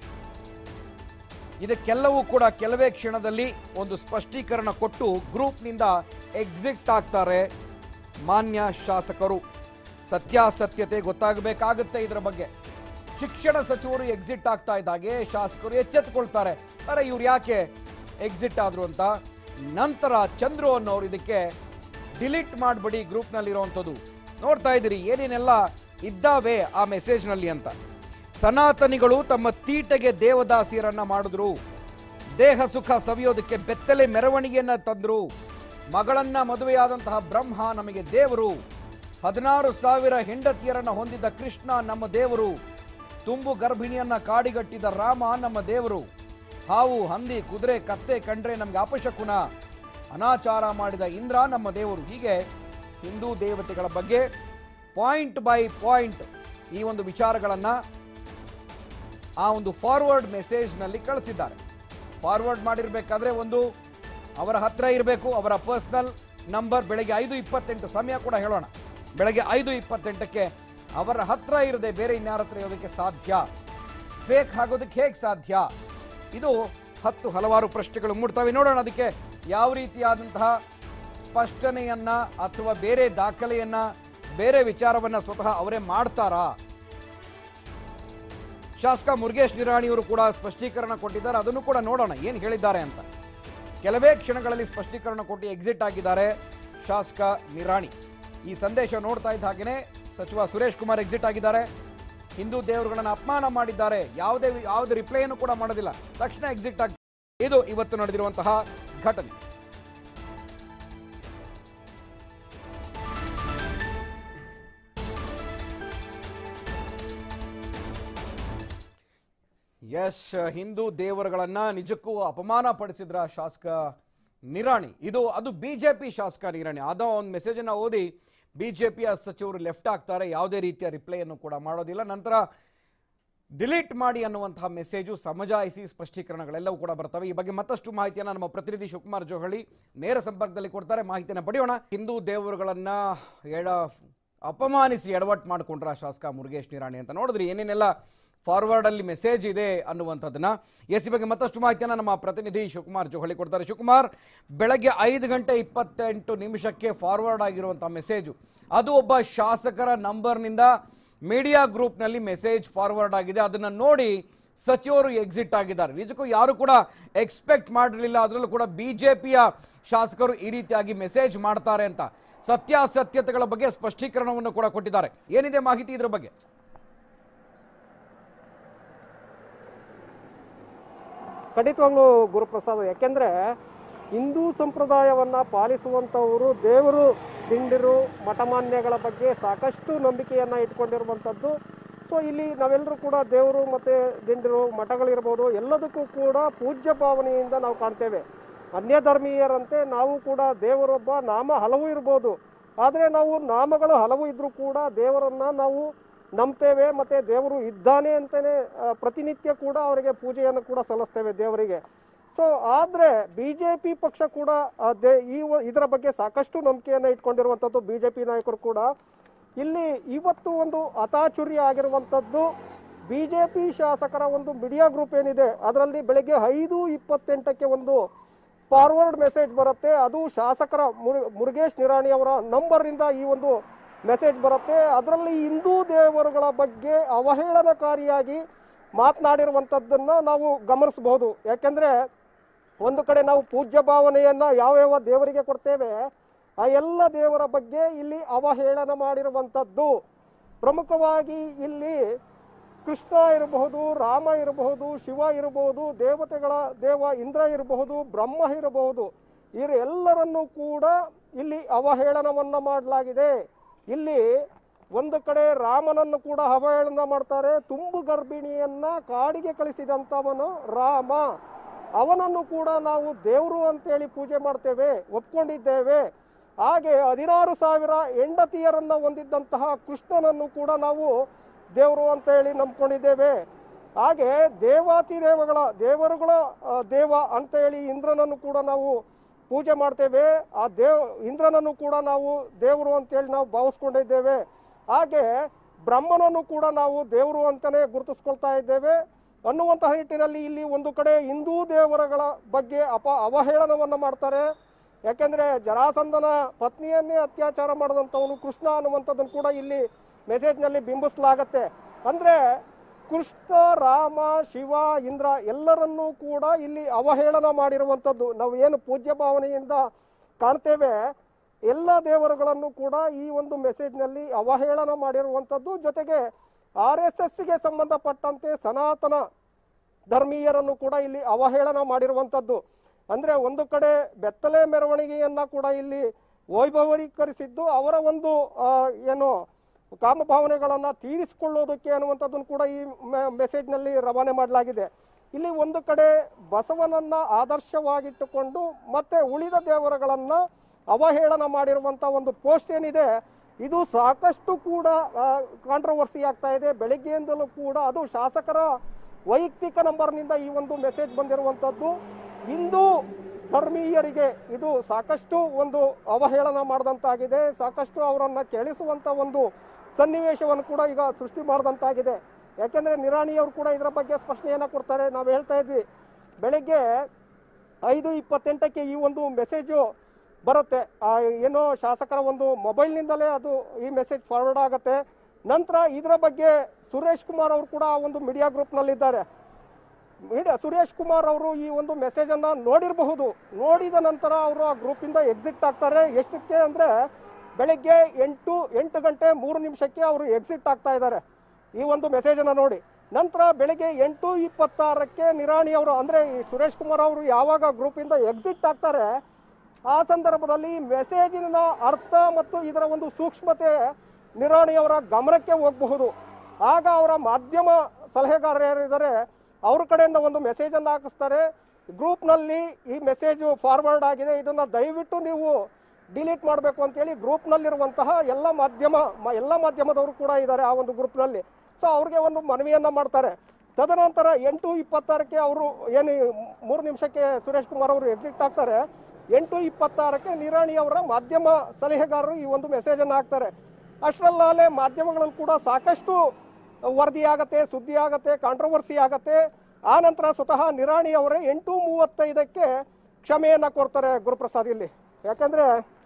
ಇದಕ್ಕೆಲ್ಲವೂ ಕೂಡ ಕೆಲವೇ ಕ್ಷಣದಲ್ಲಿ ಒಂದು ಸ್ಪಷ್ಟೀಕರಣ ಕೊಟ್ಟು ಗ್ರೂಪ್ನಿಂದ ಎಕ್ಸಿಟ್ ಆಗ್ತಾರೆ ಮಾನ್ಯ ಶಾಸಕರು ಸತ್ಯಾಸತ್ಯತೆ ಗೊತ್ತಾಗಬೇಕಾಗುತ್ತೆ ಇದರ ಬಗ್ಗೆ ಶಿಕ್ಷಣ ಸಚಿವರು ಎಕ್ಸಿಟ್ ಆಗ್ತಾ ಇದ್ದಾಗೆ ಶಾಸಕರು ಎಚ್ಚೆತ್ತುಕೊಳ್ತಾರೆ ಅರೆ ಇವ್ರು ಯಾಕೆ ಎಕ್ಸಿಟ್ ಆದ್ರು ಅಂತ ನಂತರ ಚಂದ್ರು ಅನ್ನೋರು ಇದಕ್ಕೆ ಡಿಲೀಟ್ ಮಾಡಿಬಿಡಿ ಗ್ರೂಪ್ನಲ್ಲಿರುವಂಥದ್ದು ನೋಡ್ತಾ ಇದ್ದೀರಿ ಏನೇನೆಲ್ಲ ಇದ್ದಾವೆ ಆ ಮೆಸೇಜ್ನಲ್ಲಿ ಅಂತ ಸನಾತನಿಗಳು ತಮ್ಮ ತೀಟೆಗೆ ದೇವದಾಸಿಯರನ್ನ ಮಾಡಿದ್ರು ದೇಹ ಸುಖ ಸವಿಯೋದಕ್ಕೆ ಬೆತ್ತಲೆ ಮೆರವಣಿಗೆಯನ್ನ ತಂದ್ರು ಮಗಳನ್ನ ಮದುವೆಯಾದಂತಹ ಬ್ರಹ್ಮ ನಮಗೆ ದೇವರು ಹದಿನಾರು ಸಾವಿರ ಹೆಂಡತಿಯರನ್ನ ಹೊಂದಿದ್ದ ಕೃಷ್ಣ ನಮ್ಮ ದೇವರು ತುಂಬು ಗರ್ಭಿಣಿಯನ್ನ ಕಾಡಿಗಟ್ಟಿದ ರಾಮ ನಮ್ಮ ದೇವರು ಹಾವು ಹಂದಿ ಕುದುರೆ ಕತ್ತೆ ಕಂಡ್ರೆ ನಮಗೆ ಅಪಶಕುನ ಅನಾಚಾರ ಮಾಡಿದ ಇಂದ್ರ ನಮ್ಮ ದೇವರು ಹೀಗೆ ಹಿಂದೂ ದೇವತೆಗಳ ಬಗ್ಗೆ ಪಾಯಿಂಟ್ ಬೈ ಪಾಯಿಂಟ್ ಈ ಒಂದು ವಿಚಾರಗಳನ್ನ ಆ ಒಂದು ಫಾರ್ವರ್ಡ್ ಮೆಸೇಜ್ನಲ್ಲಿ ಕಳಿಸಿದ್ದಾರೆ ಫಾರ್ವರ್ಡ್ ಮಾಡಿರಬೇಕಾದ್ರೆ ಒಂದು ಅವರ ಹತ್ರ ಇರಬೇಕು ಅವರ ಪರ್ಸನಲ್ ನಂಬರ್ ಬೆಳಗ್ಗೆ ಐದು ಇಪ್ಪತ್ತೆಂಟು ಸಮಯ ಕೂಡ ಹೇಳೋಣ ಬೆಳಗ್ಗೆ ಐದು ಇಪ್ಪತ್ತೆಂಟಕ್ಕೆ ಅವರ ಹತ್ರ ಇರದೆ ಬೇರೆ ಇನ್ಯಾರ ಹತ್ರ ಇರೋದಕ್ಕೆ ಸಾಧ್ಯ ಫೇಕ್ ಆಗೋದಕ್ಕೆ ಹೇಗೆ ಸಾಧ್ಯ ಇದು ಹತ್ತು ಹಲವಾರು ಪ್ರಶ್ನೆಗಳು ಮೂಡ್ತವೆ ನೋಡೋಣ ಅದಕ್ಕೆ ಯಾವ ರೀತಿಯಾದಂತಹ ಸ್ಪಷ್ಟನೆಯನ್ನ ಅಥವಾ ಬೇರೆ ದಾಖಲೆಯನ್ನ ಬೇರೆ ವಿಚಾರವನ್ನ ಸ್ವತಃ ಅವರೇ ಮಾಡ್ತಾರಾ ಶಾಸಕ ಮುರುಗೇಶ್ ನಿರಾಣಿಯವರು ಕೂಡ ಸ್ಪಷ್ಟೀಕರಣ ಕೊಟ್ಟಿದ್ದಾರೆ ಅದನ್ನು ಕೂಡ ನೋಡೋಣ ಏನು ಹೇಳಿದ್ದಾರೆ ಅಂತ ಕೆಲವೇ ಕ್ಷಣಗಳಲ್ಲಿ ಸ್ಪಷ್ಟೀಕರಣ ಕೊಟ್ಟು ಎಕ್ಸಿಟ್ ಆಗಿದ್ದಾರೆ ಶಾಸಕ ನಿರಾಣಿ ಈ ಸಂದೇಶ ನೋಡ್ತಾ ಇದ್ದ ಹಾಗೆಯೇ ಸಚಿವ ಸುರೇಶ್ ಕುಮಾರ್ ಎಕ್ಸಿಟ್ ಆಗಿದ್ದಾರೆ ಹಿಂದೂ ದೇವರುಗಳನ್ನು ಅಪಮಾನ ಮಾಡಿದ್ದಾರೆ ಯಾವುದೇ ಯಾವುದೇ ರಿಪ್ಲೈಯನ್ನು ಕೂಡ ಮಾಡೋದಿಲ್ಲ ತಕ್ಷಣ ಎಕ್ಸಿಟ್ ಆಗಿ ಇದು ಇವತ್ತು ನಡೆದಿರುವಂತಹ ಘಟನೆ ಎಸ್ ಹಿಂದೂ ದೇವರುಗಳನ್ನ ನಿಜಕ್ಕೂ ಅಪಮಾನ ಪಡಿಸಿದ್ರ ಶಾಸಕ ನಿರಾಣಿ ಇದು ಅದು ಬಿಜೆಪಿ ಶಾಸಕ ನಿರಾಣಿ ಅದೋ ಒಂದು ಮೆಸೇಜನ್ನು ಓದಿ ಬಿಜೆಪಿಯ ಸಚಿವರು ಲೆಫ್ಟ್ ಆಗ್ತಾರೆ ಯಾವುದೇ ರೀತಿಯ ರಿಪ್ಲೈಯನ್ನು ಕೂಡ ಮಾಡೋದಿಲ್ಲ ನಂತರ ಡಿಲೀಟ್ ಮಾಡಿ ಅನ್ನುವಂತಹ ಮೆಸೇಜು ಸಮಜಾಯಿಸಿ ಸ್ಪಷ್ಟೀಕರಣಗಳೆಲ್ಲವೂ ಕೂಡ ಬರ್ತವೆ ಈ ಬಗ್ಗೆ ಮತ್ತಷ್ಟು ಮಾಹಿತಿಯನ್ನು ನಮ್ಮ ಪ್ರತಿನಿಧಿ ಶಿವಕುಮಾರ್ ಜೋಹಳಿ ನೇರ ಸಂಪರ್ಕದಲ್ಲಿ ಕೊಡ್ತಾರೆ ಮಾಹಿತಿಯನ್ನು ಪಡೆಯೋಣ ಹಿಂದೂ ದೇವರುಗಳನ್ನ ಎಡ ಅಪಮಾನಿಸಿ ಎಡವಟ್ಟು ಮಾಡಿಕೊಂಡ್ರ ಶಾಸಕ ಮುರುಗೇಶ್ ನಿರಾಣಿ ಅಂತ ನೋಡಿದ್ರಿ ಏನೇನೆಲ್ಲ ಫಾರ್ವರ್ಡ್ ಅಲ್ಲಿ ಮೆಸೇಜ್ ಇದೆ ಅನ್ನುವಂಥದ್ದನ್ನ ಎಸ್ ಈ ಬಗ್ಗೆ ಮತ್ತಷ್ಟು ಮಾಹಿತಿಯನ್ನು ನಮ್ಮ ಪ್ರತಿನಿಧಿ ಶಿವಕುಮಾರ್ ಜೋಹಳಿ ಕೊಡ್ತಾರೆ ಶಿವಕುಮಾರ್ ಬೆಳಗ್ಗೆ ಐದು ಗಂಟೆ ಇಪ್ಪತ್ತೆಂಟು ನಿಮಿಷಕ್ಕೆ ಫಾರ್ವರ್ಡ್ ಆಗಿರುವಂತಹ ಮೆಸೇಜು ಅದು ಒಬ್ಬ ಶಾಸಕರ ನಂಬರ್ನಿಂದ ಮೀಡಿಯಾ ಗ್ರೂಪ್ನಲ್ಲಿ ಮೆಸೇಜ್ ಫಾರ್ವರ್ಡ್ ಆಗಿದೆ ಅದನ್ನು ನೋಡಿ ಸಚಿವರು ಎಕ್ಸಿಟ್ ಆಗಿದ್ದಾರೆ ನಿಜಕ್ಕೂ ಯಾರು ಕೂಡ ಎಕ್ಸ್ಪೆಕ್ಟ್ ಮಾಡಿರಲಿಲ್ಲ ಅದರಲ್ಲೂ ಕೂಡ ಬಿಜೆಪಿಯ ಶಾಸಕರು ಈ ರೀತಿಯಾಗಿ ಮೆಸೇಜ್ ಮಾಡ್ತಾರೆ ಅಂತ ಸತ್ಯಾಸತ್ಯತೆಗಳ ಬಗ್ಗೆ ಸ್ಪಷ್ಟೀಕರಣವನ್ನು ಕೂಡ ಕೊಟ್ಟಿದ್ದಾರೆ ಏನಿದೆ ಮಾಹಿತಿ ಇದ್ರ ಬಗ್ಗೆ ಖಂಡಿತವಾಗ್ಲೂ ಗುರುಪ್ರಸಾದ್ ಯಾಕೆಂದ್ರೆ ಹಿಂದೂ ಸಂಪ್ರದಾಯವನ್ನ ಪಾಲಿಸುವಂತವರು ದೇವರು ದಿಂಡಿರು ಮಠಮಾನ್ಯಗಳ ಬಗ್ಗೆ ಸಾಕಷ್ಟು ನಂಬಿಕೆಯನ್ನ ಇಟ್ಕೊಂಡಿರುವಂಥದ್ದು ಸೊ ಇಲ್ಲಿ ನಾವೆಲ್ಲರೂ ಕೂಡ ದೇವರು ಮತ್ತೆ ದಿಂಡಿರು ಮಠಗಳಿರ್ಬೋದು ಎಲ್ಲದಕ್ಕೂ ಕೂಡ ಪೂಜ್ಯ ಭಾವನೆಯಿಂದ ನಾವು ಕಾಣ್ತೇವೆ ಅನ್ಯ ಧರ್ಮೀಯರಂತೆ ನಾವು ಕೂಡ ದೇವರೊಬ್ಬ ನಾಮ ಹಲವು ಇರ್ಬೋದು ಆದರೆ ನಾವು ನಾಮಗಳು ಹಲವು ಇದ್ರೂ ಕೂಡ ದೇವರನ್ನ ನಾವು ನಂಬ್ತೇವೆ ಮತ್ತೆ ದೇವರು ಇದ್ದಾನೆ ಅಂತಾನೆ ಆ, ಪ್ರತಿನಿತ್ಯ ಕೂಡ ಅವರಿಗೆ ಪೂಜೆಯನ್ನು ಕೂಡ ಸಲ್ಲಿಸ್ತೇವೆ ದೇವರಿಗೆ ಸೊ ಆದ್ರೆ ಬಿಜೆಪಿ ಪಕ್ಷ ಕೂಡ ಆ, ದೇ- ಈ ವ- ಇದರ ಬಗ್ಗೆ ಸಾಕಷ್ಟು ನಂಬಿಕೆಯನ್ನ ಇಟ್ಕೊಂಡಿರುವಂತದ್ದು ಬಿಜೆಪಿ ನಾಯಕರು ಕೂಡ ಇಲ್ಲಿ ಇವತ್ತು ಒಂದು ಅತಾಚುರ್ಯ ಆಗಿರುವಂತದ್ದು ಬಿಜೆಪಿ ಶಾಸಕರ ಒಂದು ಮೀಡಿಯಾ ಗ್ರೂಪ್ ಏನಿದೆ ಅದರಲ್ಲಿ ಬೆಳಗ್ಗೆ ಐದು ಇಪ್ಪತ್ತೆಂಟಕ್ಕೆ ಒಂದು ಫಾರ್ವರ್ಡ್ ಮೆಸೇಜ್ ಬರುತ್ತೆ ಅದು ಶಾಸಕರ ಮುರು- ಮುರುಗೇಶ್ ನಿರಾಣಿ ಅವರ ನಂಬರ್ನಿಂದ ಈ ಒಂದು ಮೆಸೇಜ್ ಬರುತ್ತೆ ಅದರಲ್ಲಿ ಹಿಂದೂ ದೇವರುಗಳ ಬಗ್ಗೆ ಅವಹೇಳನಕಾರಿಯಾಗಿ ಮಾತನಾಡಿರುವಂಥದ್ದನ್ನ ನಾವು ಗಮನಿಸಬಹುದು ಯಾಕೆಂದ್ರೆ ಒಂದು ಕಡೆ ನಾವು ಪೂಜ್ಯ ಭಾವನೆಯನ್ನ ಯಾವ್ಯಾವ ದೇವರಿಗೆ ಕೊಡ್ತೇವೆ ಆ ಎಲ್ಲ ದೇವರ ಬಗ್ಗೆ ಇಲ್ಲಿ ಅವಹೇಳನ ಮಾಡಿರುವಂಥದ್ದು ಪ್ರಮುಖವಾಗಿ ಇಲ್ಲಿ ಕೃಷ್ಣ ಇರಬಹುದು ರಾಮ ಇರಬಹುದು ಶಿವ ಇರಬಹುದು ದೇವತೆಗಳ ದೇವ ಇಂದ್ರ ಇರಬಹುದು ಬ್ರಹ್ಮ ಇರಬಹುದು ಇವರು ಎಲ್ಲರನ್ನೂ ಕೂಡ ಇಲ್ಲಿ ಅವಹೇಳನವನ್ನ ಮಾಡಲಾಗಿದೆ ಇಲ್ಲಿ ಒಂದು ಕಡೆ ರಾಮನನ್ನು ಕೂಡ ಅವಹೇಳನ ಮಾಡ್ತಾರೆ ತುಂಬು ಗರ್ಭಿಣಿಯನ್ನ ಕಾಡಿಗೆ ಕಳಿಸಿದಂತವನು ರಾಮ ಅವನನ್ನು ಕೂಡ ನಾವು ದೇವರು ಅಂತೇಳಿ ಪೂಜೆ ಮಾಡ್ತೇವೆ ಒಪ್ಕೊಂಡಿದ್ದೇವೆ ಹಾಗೆ ಹದಿನಾರು ಸಾವಿರ ಹೆಂಡತಿಯರನ್ನ ಹೊಂದಿದ್ದಂತಹ ಕೃಷ್ಣನನ್ನು ಕೂಡ ನಾವು ದೇವರು ಅಂತ ಹೇಳಿ ನಂಬ್ಕೊಂಡಿದ್ದೇವೆ ಹಾಗೆ ದೇವಾತಿ ದೇವಗಳ ದೇವರುಗಳ ಆ, ದೇವ ಅಂತ ಹೇಳಿ ಇಂದ್ರನನ್ನು ಕೂಡ ನಾವು ಪೂಜೆ ಮಾಡ್ತೇವೆ ಆ ದೇವ್ ಇಂದ್ರನನ್ನು ಕೂಡ ನಾವು ದೇವರು ಅಂತೇಳಿ ನಾವು ಭಾವಿಸ್ಕೊಂಡಿದ್ದೇವೆ ಹಾಗೆ ಬ್ರಹ್ಮನನ್ನು ಕೂಡ ನಾವು ದೇವರು ಅಂತಾನೆ ಗುರುತಿಸ್ಕೊಳ್ತಾ ಇದ್ದೇವೆ ಅನ್ನುವಂತಹ ನಿಟ್ಟಿನಲ್ಲಿ ಇಲ್ಲಿ ಒಂದು ಕಡೆ ಹಿಂದೂ ದೇವರುಗಳ ಬಗ್ಗೆ ಅಪ ಅವಹೇಳನವನ್ನ ಮಾಡ್ತಾರೆ ಯಾಕೆಂದ್ರೆ ಜರಾಸಂಧನ ಪತ್ನಿಯನ್ನೇ ಅತ್ಯಾಚಾರ ಮಾಡಿದಂಥವನು ಕೃಷ್ಣ ಅನ್ನುವಂಥದ್ದನ್ನು ಕೂಡ ಇಲ್ಲಿ ಮೆಸೇಜ್ನಲ್ಲಿ ಬಿಂಬಿಸಲಾಗತ್ತೆ ಅಂದ್ರೆ ಕೃಷ್ಣ ರಾಮ ಶಿವ ಇಂದ್ರ ಎಲ್ಲರನ್ನೂ ಕೂಡ ಇಲ್ಲಿ ಅವಹೇಳನ ಮಾಡಿರುವಂಥದ್ದು ನಾವು ಏನು ಪೂಜ್ಯ ಭಾವನೆಯಿಂದ ಕಾಣ್ತೇವೆ ಎಲ್ಲ ದೇವರುಗಳನ್ನು ಕೂಡ ಈ ಒಂದು ಮೆಸೇಜ್ನಲ್ಲಿ ಅವಹೇಳನ ಮಾಡಿರುವಂಥದ್ದು ಜೊತೆಗೆ ಆರ್ ಎಸ್ ಎಸ್ಗೆ ಸಂಬಂಧಪಟ್ಟಂತೆ ಸನಾತನ ಧರ್ಮೀಯರನ್ನು ಕೂಡ ಇಲ್ಲಿ ಅವಹೇಳನ ಮಾಡಿರುವಂಥದ್ದು ಅಂದ್ರೆ ಒಂದು ಕಡೆ ಬೆತ್ತಲೆ ಮೆರವಣಿಗೆಯನ್ನ ಕೂಡ ಇಲ್ಲಿ ವೈಭವೀಕರಿಸಿದ್ದು ಅವರ ಒಂದು ಆ, ಏನು ಕಾಮಭಾವನೆಗಳನ್ನ ತೀರಿಸಿಕೊಳ್ಳೋದಕ್ಕೆ ಅನ್ನುವಂಥದ್ದನ್ನು ಕೂಡ ಈ ಮೆಸೇಜ್ನಲ್ಲಿ ರವಾನೆ ಮಾಡಲಾಗಿದೆ ಇಲ್ಲಿ ಒಂದು ಕಡೆ ಬಸವನನ್ನ ಆದರ್ಶವಾಗಿಟ್ಟುಕೊಂಡು ಮತ್ತೆ ಉಳಿದ ದೇವರುಗಳನ್ನ ಅವಹೇಳನ ಮಾಡಿರುವಂತ ಒಂದು ಪೋಸ್ಟ್ ಏನಿದೆ ಇದು ಸಾಕಷ್ಟು ಕೂಡ ಕಾಂಟ್ರವರ್ಸಿ ಆಗ್ತಾ ಇದೆ ಬೆಳಿಗ್ಗೆಯಿಂದಲೂ ಕೂಡ ಅದು ಶಾಸಕರ ವೈಯಕ್ತಿಕ ನಂಬರ್ನಿಂದ ಈ ಒಂದು ಮೆಸೇಜ್ ಬಂದಿರುವಂತದ್ದು ಹಿಂದೂ ಧರ್ಮೀಯರಿಗೆ ಇದು ಸಾಕಷ್ಟು ಒಂದು ಅವಹೇಳನ ಮಾಡಿದಂತಾಗಿದೆ ಸಾಕಷ್ಟು ಅವರನ್ನ ಕೆಳಿಸುವಂತ ಒಂದು ಸನ್ನಿವೇಶವನ್ನು ಕೂಡ ಈಗ ಸೃಷ್ಟಿ ಮಾಡಿದಂತಾಗಿದೆ ಯಾಕೆಂದ್ರೆ ನಿರಾಣಿಯವರು ಕೂಡ ಇದರ ಬಗ್ಗೆ ಸ್ಪಷ್ಟನೆಯನ್ನ ಕೊಡ್ತಾರೆ ನಾವು ಹೇಳ್ತಾ ಇದ್ವಿ ಬೆಳಗ್ಗೆ ಐದು ಇಪ್ಪತ್ತೆಂಟಕ್ಕೆ ಈ ಒಂದು ಮೆಸೇಜು ಬರುತ್ತೆ ಆ ಏನೋ ಶಾಸಕರ ಒಂದು ಮೊಬೈಲ್ನಿಂದಲೇ ಅದು ಈ ಮೆಸೇಜ್ ಫಾರ್ವರ್ಡ್ ಆಗುತ್ತೆ ನಂತರ ಇದರ ಬಗ್ಗೆ ಸುರೇಶ್ ಕುಮಾರ್ ಅವರು ಕೂಡ ಆ ಒಂದು ಮೀಡಿಯಾ ಗ್ರೂಪ್ನಲ್ಲಿದ್ದಾರೆ ಮೀಡಿಯಾ ಸುರೇಶ್ ಕುಮಾರ್ ಅವರು ಈ ಒಂದು ಮೆಸೇಜ್ ಅನ್ನ ನೋಡಿರಬಹುದು ನೋಡಿದ ನಂತರ ಅವರು ಆ ಗ್ರೂಪ್ ಇಂದ ಎಕ್ಸಿಟ್ ಆಗ್ತಾರೆ ಎಷ್ಟಕ್ಕೆ ಅಂದ್ರೆ ಬೆಳಿಗ್ಗೆ ಎಂಟು ಎಂಟು ಗಂಟೆ ಮೂರು ನಿಮಿಷಕ್ಕೆ ಅವರು ಎಕ್ಸಿಟ್ ಆಗ್ತಾ ಇದ್ದಾರೆ ಈ ಒಂದು ಮೆಸೇಜ್ ಅನ್ನ ನೋಡಿ ನಂತರ ಬೆಳಿಗ್ಗೆ ಎಂಟು ಇಪ್ಪತ್ತಾರಕ್ಕೆ ನಿರಾಣಿ ಅವರು ಅಂದ್ರೆ ಈ ಸುರೇಶ್ ಕುಮಾರ್ ಅವರು ಯಾವಾಗ ಗ್ರೂಪ್ ಇಂದ ಎಕ್ಸಿಟ್ ಆಗ್ತಾರೆ ಆ ಸಂದರ್ಭದಲ್ಲಿ ಮೆಸೇಜಿನ ಅರ್ಥ ಮತ್ತು ಇದರ ಒಂದು ಸೂಕ್ಷ್ಮತೆ ನಿರಾಣಿ ಅವರ ಗಮನಕ್ಕೆ ಹೋಗಬಹುದು ಆಗ ಅವರ ಮಾಧ್ಯಮ ಸಲಹೆಗಾರರು ಯಾರಿದ್ದಾರೆ ಅವ್ರ ಕಡೆಯಿಂದ ಒಂದು ಮೆಸೇಜ್ ಅನ್ನು ಹಾಕಿಸ್ತಾರೆ ಗ್ರೂಪ್ನಲ್ಲಿ ಈ ಮೆಸೇಜ್ ಫಾರ್ವರ್ಡ್ ಆಗಿದೆ ಇದನ್ನ ದಯವಿಟ್ಟು ನೀವು ಡಿಲೀಟ್ ಮಾಡಬೇಕು ಅಂತೇಳಿ ಗ್ರೂಪ್ನಲ್ಲಿರುವಂತಹ ಎಲ್ಲ ಮಾಧ್ಯಮ ಮ- ಎಲ್ಲ ಮಾಧ್ಯಮದವರು ಕೂಡ ಇದ್ದಾರೆ ಆ ಒಂದು ಗ್ರೂಪ್ನಲ್ಲಿ ಸೊ ಅವ್ರಿಗೆ ಒಂದು ಮನವಿಯನ್ನ ಮಾಡ್ತಾರೆ ತದನಂತರ ಎಂಟು ಇಪ್ಪತ್ತಾರಕ್ಕೆ ಅವರು ಏನು ಮೂರು ನಿಮಿಷಕ್ಕೆ ಸುರೇಶ್ ಕುಮಾರ್ ಅವರು ಎಕ್ಸಿಟ್ ಆಗ್ತಾರೆ ಎಂಟು ಇಪ್ಪತ್ತಾರಕ್ಕೆ ನಿರಾಣಿ ಅವರ ಮಾಧ್ಯಮ ಸಲಹೆಗಾರರು ಈ ಒಂದು ಮೆಸೇಜ್ ಅನ್ನು ಹಾಕ್ತಾರೆ ಅಷ್ಟರಲ್ಲಾಲೆ ಮಾಧ್ಯಮಗಳಲ್ಲಿ ಕೂಡ ಸಾಕಷ್ಟು ವರದಿ ಆಗತ್ತೆ ಸುದ್ದಿ ಆಗತ್ತೆ ಕಾಂಟ್ರವರ್ಸಿ ಆಗತ್ತೆ ಆ ನಂತರ ಸ್ವತಃ ನಿರಾಣಿ ಅವರೇ ಎಂಟು ಮೂವತ್ತೈದಕ್ಕೆ ಕ್ಷಮೆಯನ್ನ ಕೊಡ್ತಾರೆ ಗುರುಪ್ರಸಾದ್ ಇಲ್ಲಿ ಯಾಕಂದ್ರೆ